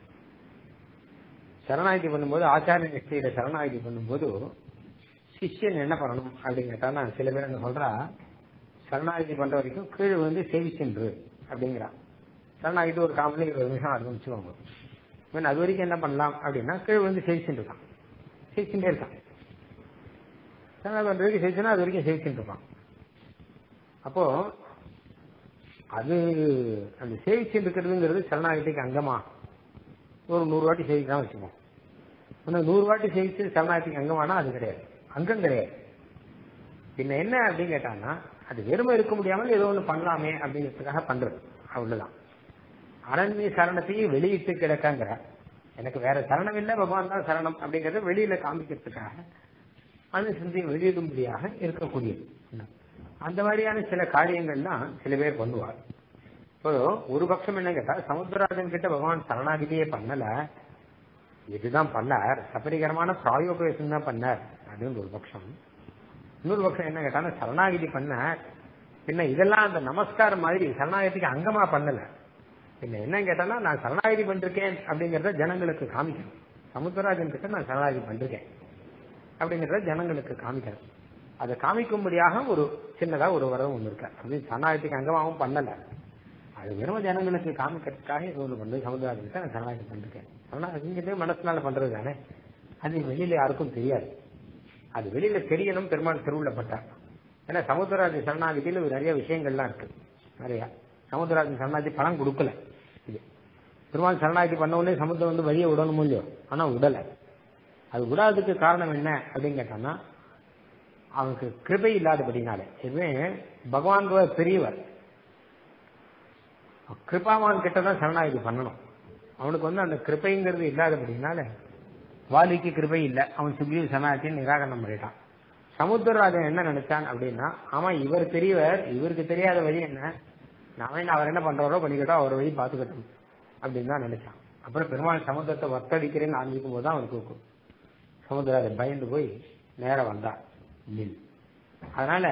சரணாகதி பண்ணும்போது ஆச்சாரிய நிஷ்டையில சரணாகதி பண்ணும்போது சிஷ்யன் என்ன பண்ணணும் அப்படின்னு கேட்டானா சில பேர் என்ன சொல்றா சரணாகதி பண்ற வரைக்கும் கீழே வந்து சேவிச்சென்று அப்படிங்கிறான் சரணாகதி ஒரு காமலி இருபது நிமிஷம் ஆகும் வச்சுக்கோங்க இவன் அது வரைக்கும் என்ன பண்ணலாம் அப்படின்னா கீழே வந்து சேவிச்சுட்டு இருக்கான் சேவிச்சுட்டே இருக்கான் சரணாகதி பண்ற வரைக்கும் சேவிச்சுனா அது வரைக்கும் சேவிச்சுட்டு இருக்கான் அப்போ அது அந்த சேவிச்சுட்டு இருக்கிறதுங்கிறது சரணாகதிக்கு அங்கமா ஒரு நூறு வாட்டி சேவிக்கலாம் வச்சுக்கோம் ஆனால் நூறு வாட்டி சேவிச்சு சரணாகதிக்கு அங்கமானா அது கிடையாது அங்கம் கிடையாது பின்ன என்ன அப்படின்னு கேட்டாங்கன்னா அது வெறுமை இருக்க முடியாமல் ஏதோ ஒன்று பண்ணலாமே அப்படிங்கிறதுக்காக பண்றது அவ்வளவுதான் அனன்ய சரணத்தையும் வெளியிட்டு கிடக்காங்கிற எனக்கு வேற சரணம் இல்லை பகவான் தான் சரணம் அப்படிங்கறத வெளியில காமிக்கிறதுக்காக அந்த சிந்தையை வெளியிடும்படியாக இருக்கக்கூடியது அந்த மாதிரியான சில காரியங்கள்லாம் சில பேர் பண்ணுவார் இப்போ ஒரு பட்சம் என்ன கேட்டா சமுத்திரராஜன் கிட்ட பகவான் சரணாகிதியே பண்ணல இதுதான் பண்ணார் சபரிகரமான பிராயோபவேசம் தான் பண்ணார் அப்படின்னு ஒரு பட்சம் இன்னொரு பட்சம் என்ன கேட்டாலும் சரணாகிதி பண்ண பின்ன இதெல்லாம் அந்த நமஸ்காரம் மாதிரி சரணாகதிக்கு அங்கமா பண்ணல பின்ன என்ன கேட்டாலும் நான் சரணாகதி பண்ணிருக்கேன் அப்படிங்கறத ஜனங்களுக்கு காமிக்கணும் சமுத்திரராஜன் கிட்ட நான் சரணாகதி பண்ணிருக்கேன் அப்படிங்கறத ஜனங்களுக்கு காமிக்கணும் அதை காமிக்கும்படியாக ஒரு சின்னதா ஒரு வரவும் ஒண்ணு இருக்கு அது சரணாகதிக்கு அங்கமாவும் பண்ணல அது வெறும் ஜனங்களுக்கு காமிக்கிறதுக்காக இது ஒண்ணு பண்ணு சமுதாயத்துக்கு கிட்ட நான் சரணாகதி பண்ணிருக்கேன் சரணாகதிங்கிறது மனசுனால பண்றது தானே அது வெளியில யாருக்கும் தெரியாது அது வெளியில தெரியணும் பெருமாள் திருவுள்ள பட்டார் ஏன்னா சமுத்திரராஜ சரணாகதியில நிறைய விஷயங்கள்லாம் இருக்கு நிறைய சமுத்திரராஜன் சரணாகதி பணம் கொடுக்கல இது பெருமாள் சரணாகதி பண்ண உடனே சமுத்திரம் வந்து வழியை விடணும் இல்லையோ ஆனா விடல அது விடாததுக்கு காரணம் என்ன அப்படின்னு கேட்டான்னா அவனுக்கு கிருபை இல்லாதபடினால எதுவுமே பகவான் கூட பெரியவர் கிருபாவான் கிட்ட தான் சரணாகதி பண்ணணும் அவனுக்கு வந்து அந்த கிருபைங்கிறது இல்லாதபடினால வாலிக்கு கிருபை இல்லை அவன் சுக்ரீவ சரணாகத்தின்னு நிராகரணம் பண்ணிட்டான் சமுத்திரராஜன் என்ன நினைச்சான் அப்படின்னா ஆமா இவர் பெரியவர் இவருக்கு தெரியாத வழி என்ன நான் அவர் என்ன பண்றாரோ பண்ணிக்கிட்டோம் அவர் வழி பார்த்துக்கட்டும் அப்படின்னு தான் நினைச்சான் அப்புறம் பெருமாள் சமுத்திரத்தை வத்தடிக்கிறேன்னு ஆரம்பிக்கும் போது தான் அவனுக்கு இருக்கும் சமுத்திரராஜன் பயந்து போய் நேரம் வந்தான் நில் அதனால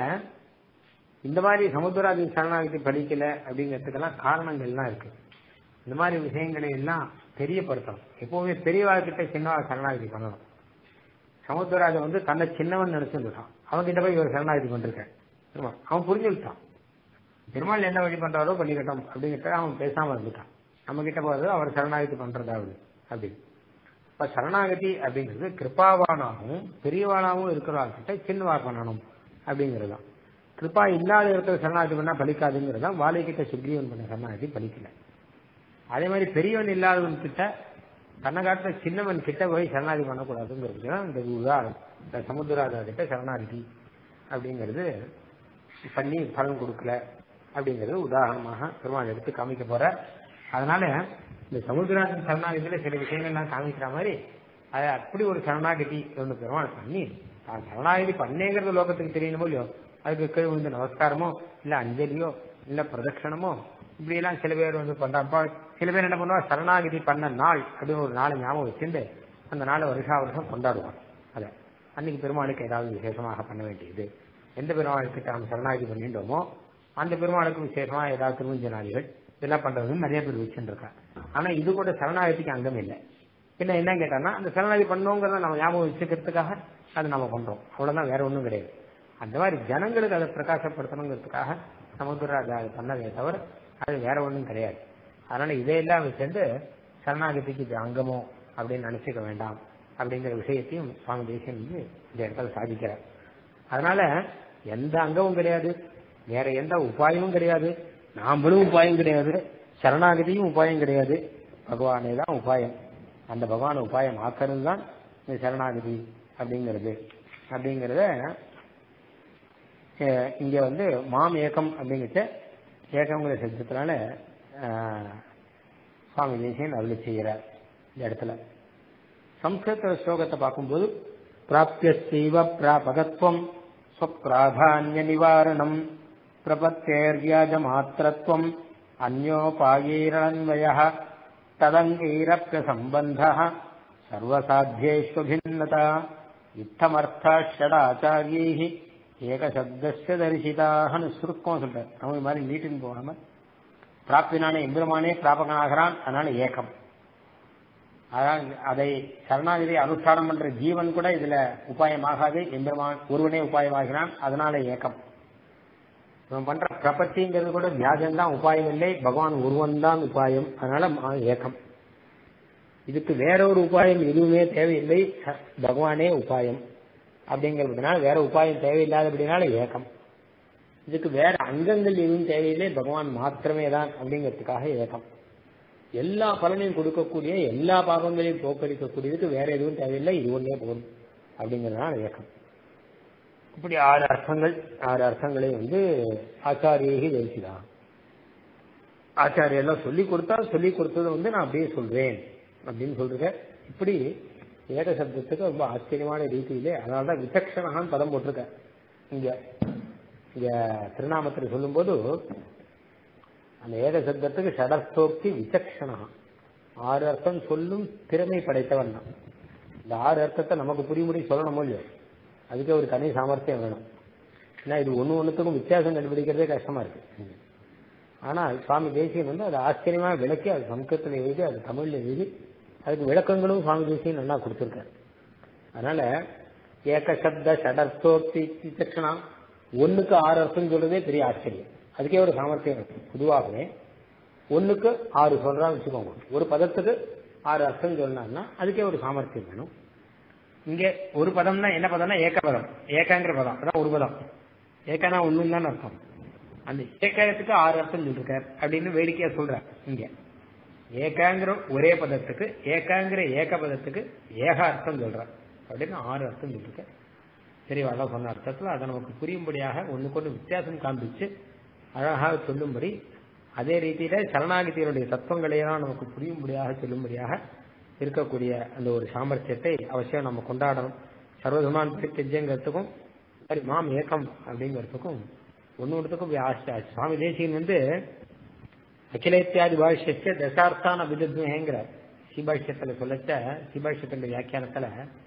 இந்த மாதிரி சமுத்திரராஜன் சரணாகதி படிக்கல அப்படிங்கிறதுக்கெல்லாம் காரணங்கள்லாம் இருக்கு இந்த மாதிரி விஷயங்களை எல்லாம் தெரியப்படுத்தணும் எப்பவுமே பெரியவாழ்கிட்ட சின்னவா சரணாகதி பண்ணணும் சமுத்திரராஜன் வந்து தன்னை சின்னவன் நினைச்சுட்டான் அவன் கிட்ட போய் இவர் சரணாகதி பண்ணிருக்கேன் அவன் புரிஞ்சுக்கிட்டான் பெருமாள் என்ன வழி பண்றாரோ பண்ணிக்கட்டும் அப்படிங்கிட்ட அவன் பேசாம இருந்துட்டான் நம்ம கிட்ட போறது அவர் சரணாகதி பண்றதாவது அப்படின்னு இப்ப சரணாகதி அப்படிங்கிறது கிருப்பாவானாகவும் பெரியவானாகவும் இருக்கிறவர்கிட்ட சின்னவா பண்ணணும் அப்படிங்கறதுதான் கிருப்பா இல்லாத இருக்கிற சரணாகதி பண்ணா பலிக்காதுங்கிறது தான் வாழைக்கிட்ட சுக்ரீவன் பண்ண சரணாகதி பலிக்கல அதே மாதிரி பெரியவன் இல்லாதவன் கிட்ட தன்னை காட்டுற சின்னவன் கிட்ட போய் சரணாகதி பண்ணக்கூடாதுங்கிறது தான் இந்த உதாரணம் இந்த சமுத்திராஜா கிட்ட சரணாகதி அப்படிங்கிறது பண்ணி பலன் கொடுக்கல அப்படிங்கிறது உதாரணமாக பெருமாள் எடுத்து காமிக்க போற அதனால இந்த சமுத்திராஜன் சரணாகதியில சில விஷயங்கள்லாம் காமிக்கிற மாதிரி அது அப்படி ஒரு சரணாகதி ஒன்று பெருமாள் பண்ணி தான் சரணாகதி பண்ணேங்கிறது லோகத்துக்கு தெரியணுமோ இல்லையோ அதுக்கு கீழ் வந்து நமஸ்காரமோ இல்ல அஞ்சலியோ இல்ல பிரதட்சணமோ இப்படி எல்லாம் சில பேர் வந்து பண்றாப்ப சில பேர் என்ன பண்ணுவா சரணாகதி பண்ண நாள் அப்படின்னு ஒரு நாள் ஞாபகம் வச்சிருந்து அந்த நாளை வருஷா வருஷம் கொண்டாடுவாங்க அத அன்னைக்கு பெருமாளுக்கு ஏதாவது விசேஷமாக பண்ண வேண்டியது எந்த பெருமாளுக்கு நாம் சரணாகதி பண்ணிட்டோமோ அந்த பெருமாளுக்கு விசேஷமா ஏதாவது திருமஞ்ச நாளிகள் இதெல்லாம் பண்றதுன்னு நிறைய பேர் வச்சுருக்கா ஆனா இது கூட சரணாகதிக்கு அங்கம் இல்லை பின்ன என்ன கேட்டான்னா அந்த சரணாகதி பண்ணோங்கிறத நம்ம ஞாபகம் வச்சுக்கிறதுக்காக அது நம்ம பண்றோம் அவ்வளவுதான் வேற ஒண்ணும் கிடையாது அந்த மாதிரி ஜனங்களுக்கு அதை பிரகாசப்படுத்தணுங்கிறதுக்காக சமுத்திரராஜா அது பண்ணதே தவிர அது வேற ஒண்ணும் கிடையாது அதனால இதையெல்லாம் வச்சிருந்து சரணாகதிக்கு இது அங்கமோ அப்படின்னு நினைச்சுக்க வேண்டாம் அப்படிங்கிற விஷயத்தையும் சுவாமி தேசியம் வந்து இந்த இடத்துல சாதிக்கிறார் அதனால எந்த அங்கமும் கிடையாது வேற எந்த உபாயமும் கிடையாது நாமளும் உபாயம் கிடையாது சரணாகதியும் உபாயம் கிடையாது பகவானே தான் உபாயம் அந்த பகவான உபாயம் ஆக்கிறது தான் இந்த சரணாகதி அப்படிங்கிறது அப்படிங்கிறத இங்க வந்து மாம் ஏக்கம் அப்படிங்கிற ஏக்கங்கிற சப்தத்தினால சுவாமி தேசியன் அருளி செய்கிறார் இந்த இடத்துல சம்ஸ்கிருத ஸ்லோகத்தை பார்க்கும்போது பிராபியசைவ பிராபகத்துவம் ஸ்வப்பிராதானிய நிவாரணம் பிரபத்தேர்வியாஜ மாத்திரத்துவம் அந்யோபாயீரணன்வய ததங்கீரப்ய சம்பந்த சர்வசாத்தியேஷ்வபின்னதா யுத்தமர்த்தாஷடாச்சாரியை ஏகசப்தஸ்ய தரிசிதாகனு சுருக்கம் சொல்றார் நம்ம இது மாதிரி நீட்டுன்னு போகாம பிராப்தினான எம்பெருமானே பிராபகனாகிறான் அதனால ஏக்கம் அதான் அதை சரணாகதி அனுஷ்டானம் பண்ற ஜீவன் கூட இதுல உபாயமாகாது எம்பெருமான் ஒருவனே உபாயமாகிறான் அதனால ஏக்கம் இவன் பண்ற பிரபத்திங்கிறது கூட வியாஜம் தான் உபாயம் இல்லை பகவான் ஒருவன் தான் உபாயம் அதனால ஏக்கம் இதுக்கு வேற ஒரு உபாயம் எதுவுமே தேவையில்லை பகவானே உபாயம் அப்படிங்கிறதுனால வேற உபாயம் தேவையில்லாத அப்படின்னால ஏக்கம் இதுக்கு வேற அங்கங்கள் எதுவும் தேவையில்லை பகவான் மாத்திரமே தான் அப்படிங்கிறதுக்காக ஏக்கம் எல்லா பலனையும் கொடுக்கக்கூடிய எல்லா பாவங்களையும் போக்கடிக்கக்கூடியதுக்கு வேற எதுவும் தேவையில்லை இது ஒன்றே போதும் அப்படிங்கிறதுனால ஏக்கம் இப்படி ஆறு அர்த்தங்கள் ஆறு அர்த்தங்களை வந்து ஆச்சாரியகி தரிசிதான் ஆச்சாரியெல்லாம் சொல்லி கொடுத்தா சொல்லி கொடுத்ததை வந்து நான் அப்படியே சொல்றேன் அப்படின்னு சொல்றேன் இப்படி ஏக சப்தத்துக்கு ரொம்ப ஆச்சரியமான ரீதியிலே அதனாலதான் விசக்ஷணகான்னு பதம் போட்டிருக்க இங்க இங்க திருநாமத்தில் சொல்லும்போது அந்த ஏக சப்தத்துக்கு ஷடர்த்தோக்தி விசக்ஷணா ஆறு அர்த்தம் சொல்லும் திறமை படைத்தவன் தான் இந்த ஆறு அர்த்தத்தை நமக்கு புரியும்படி சொல்லணுமோ இல்லையோ அதுக்கே ஒரு தனி சாமர்த்தியம் வேணும் ஏன்னா இது ஒன்று ஒன்றுத்துக்கும் வித்தியாசம் கண்டுபிடிக்கிறதே கஷ்டமா இருக்கு ஆனால் சுவாமி தேசியன் வந்து அது ஆச்சரியமா விளக்கி அது சம்ஸ்கிருத்தில் எழுதி அது தமிழ்ல எழுதி அதுக்கு விளக்கங்களும் சுவாமி தேசியன் நல்லா கொடுத்துருக்காரு அதனால ஏக சப்த ஷடர்த்தோக்தி தட்சணா ஒண்ணுக்கு ஆறு அர்த்தம் சொல்றதே பெரிய ஆச்சரியம் அதுக்கே ஒரு சாமர்த்தியம் இருக்கு பொதுவாகவே ஒண்ணுக்கு ஆறு சொல்றான்னு வச்சுக்கோங்க ஒரு பதத்துக்கு ஆறு அர்த்தம் சொன்னான்னா அதுக்கே ஒரு சாமர்த்தியம் வேணும் இங்கே ஒரு பதம்னா என்ன பதம்னா ஏக பதம் ஏகாங்கிற பதம் அதான் ஒரு பதம் ஏகானா ஒண்ணுன்னு தான் அர்த்தம் அந்த ஏகாயத்துக்கு ஆறு அர்த்தம் சொல்லிருக்கார் அப்படின்னு வேடிக்கையா சொல்றார் இங்க ஏகாங்கிற ஒரே பதத்துக்கு ஏகாங்கிற ஏக பதத்துக்கு ஏக அர்த்தம் சொல்றார் அப்படின்னு ஆறு அர்த்தம் சொல்லிருக்க பெரியவாளா சொன்ன அர்த்தத்துல அதை நமக்கு புரியும்படியாக ஒண்ணுக்கு ஒண்ணு வித்தியாசம் காண்பிச்சு அழகாக சொல்லும்படி அதே ரீதியில சரணாகதியினுடைய தத்துவங்களையெல்லாம் நமக்கு புரியும்படியாக சொல்லும்படியாக இருக்கக்கூடிய அந்த ஒரு சாமர்த்தியத்தை அவசியம் நம்ம கொண்டாடணும் சர்வதமான் பிரித்தஜங்கிறதுக்கும் சரி மாம் ஏக்கம் அப்படிங்கிறதுக்கும் ஒன்னு ஒன்றுத்துக்கும் ஆசை சுவாமி தேசியன் வந்து அகில இத்தியாதி பாஷ்யத்தை தசார்த்தான அபிதத்மேங்கிறார் சிபாஷ்யத்துல சொல்லச்ச சிபாஷ்யத்தினுடைய வியாக்கியானத்துல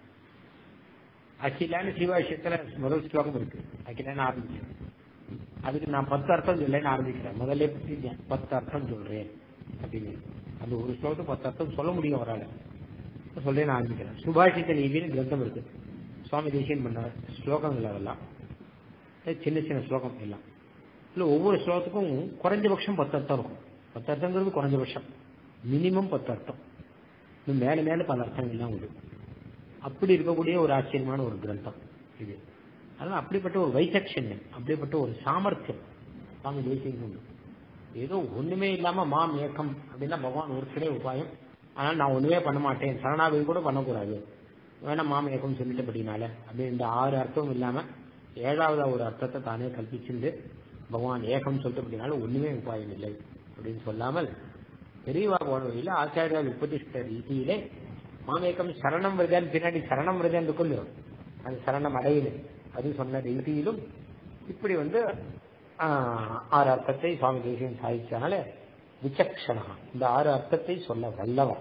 அகிலான்னு சிபாஷ்யத்துல முதல் ஸ்லோகம் இருக்கு அகிலான்னு ஆரம்பிச்சு அதுக்கு நான் பத்து அர்த்தம் சொல்லேன்னு ஆரம்பிக்கிறேன் முதல்ல பத்தி பத்து அர்த்தம் சொல்றேன் அப்படின்னு அந்த ஒரு ஸ்லோகத்துக்கு பத்து அர்த்தம் சொல்ல முடியும் அவரால் சொல்றேன் ஆரம்பிக்கிறேன் சுபாஷித்த நீதினு கிரந்தம் இருக்கு சுவாமி தேசியன் பண்ணார் ஸ்லோகங்கள் அதெல்லாம் சின்ன சின்ன ஸ்லோகம் எல்லாம் இல்லை ஒவ்வொரு ஸ்லோகத்துக்கும் குறைஞ்சபட்சம் பத்து அர்த்தம் இருக்கும் பத்து அர்த்தங்கிறது குறைஞ்சபட்சம் மினிமம் பத்து அர்த்தம் இன்னும் மேல மேல பல அர்த்தங்கள்லாம் உண்டு அப்படி இருக்கக்கூடிய ஒரு ஆச்சரியமான ஒரு கிரந்தம் இது அதனால அப்படிப்பட்ட ஒரு வைசக்ஷன்யம் அப்படிப்பட்ட ஒரு சாமர்த்தியம் சுவாமி தேசியம் உண்டு ஏதோ ஒண்ணுமே இல்லாம மாம் ஏக்கம் அப்படின்னா பகவான் ஒரு சிலை உபாயம் ஆனால் நான் ஒண்ணுமே பண்ண மாட்டேன் சரணாகதி கூட பண்ணக்கூடாது வேணா மாம் ஏக்கம் சொல்லிட்டபடினால அப்படி இந்த ஆறு அர்த்தமும் இல்லாம ஏழாவது ஒரு அர்த்தத்தை தானே கல்பிச்சுண்டு பகவான் ஏகம் சொல்லிட்டபடினால ஒண்ணுமே உபாயம் இல்லை அப்படின்னு சொல்லாமல் பெரியவா போன வழியில ஆச்சாரியால் உபதிஷ்ட ரீதியிலே மாமேக்கம் சரணம் விரதன் பின்னாடி சரணம் விரதன் இருக்கும் இல்லையோ அது சரணம் அடையுது அது சொன்ன ரீதியிலும் இப்படி வந்து ஆறு அர்த்தத்தை சுவாமி தேசியம் சாதிச்சனால விசக்ஷணா இந்த ஆறு அர்த்தத்தை சொல்ல வல்லவர்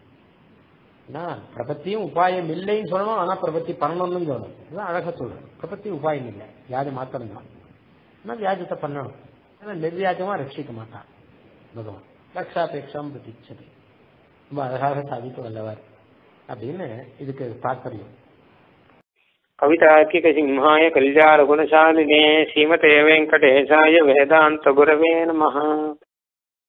பிரபத்தியும் உபாயம் இல்லைன்னு சொல்லணும் ஆனா பிரபத்தி பண்ணணும்னு சொல்லணும் இதான் அழகா சொல்லணும் பிரபத்தி உபாயம் இல்லை வியாதி மாத்திரம் தான் ஆனா வியாஜத்தை பண்ணணும் ஆனா நிர்வியாஜமா ரட்சிக்க மாட்டான் பகவான் ரக்ஷாபேட்சம் பிரதிச்சது ரொம்ப அழகாக சாதித்து வல்லவர் அப்படின்னு இதுக்கு தாற்பயம் कवितार्किकसिंहाय कल्याणगुणशालिने श्रीमते वेङ्कटेशाय वेदान्तगुरवे नमः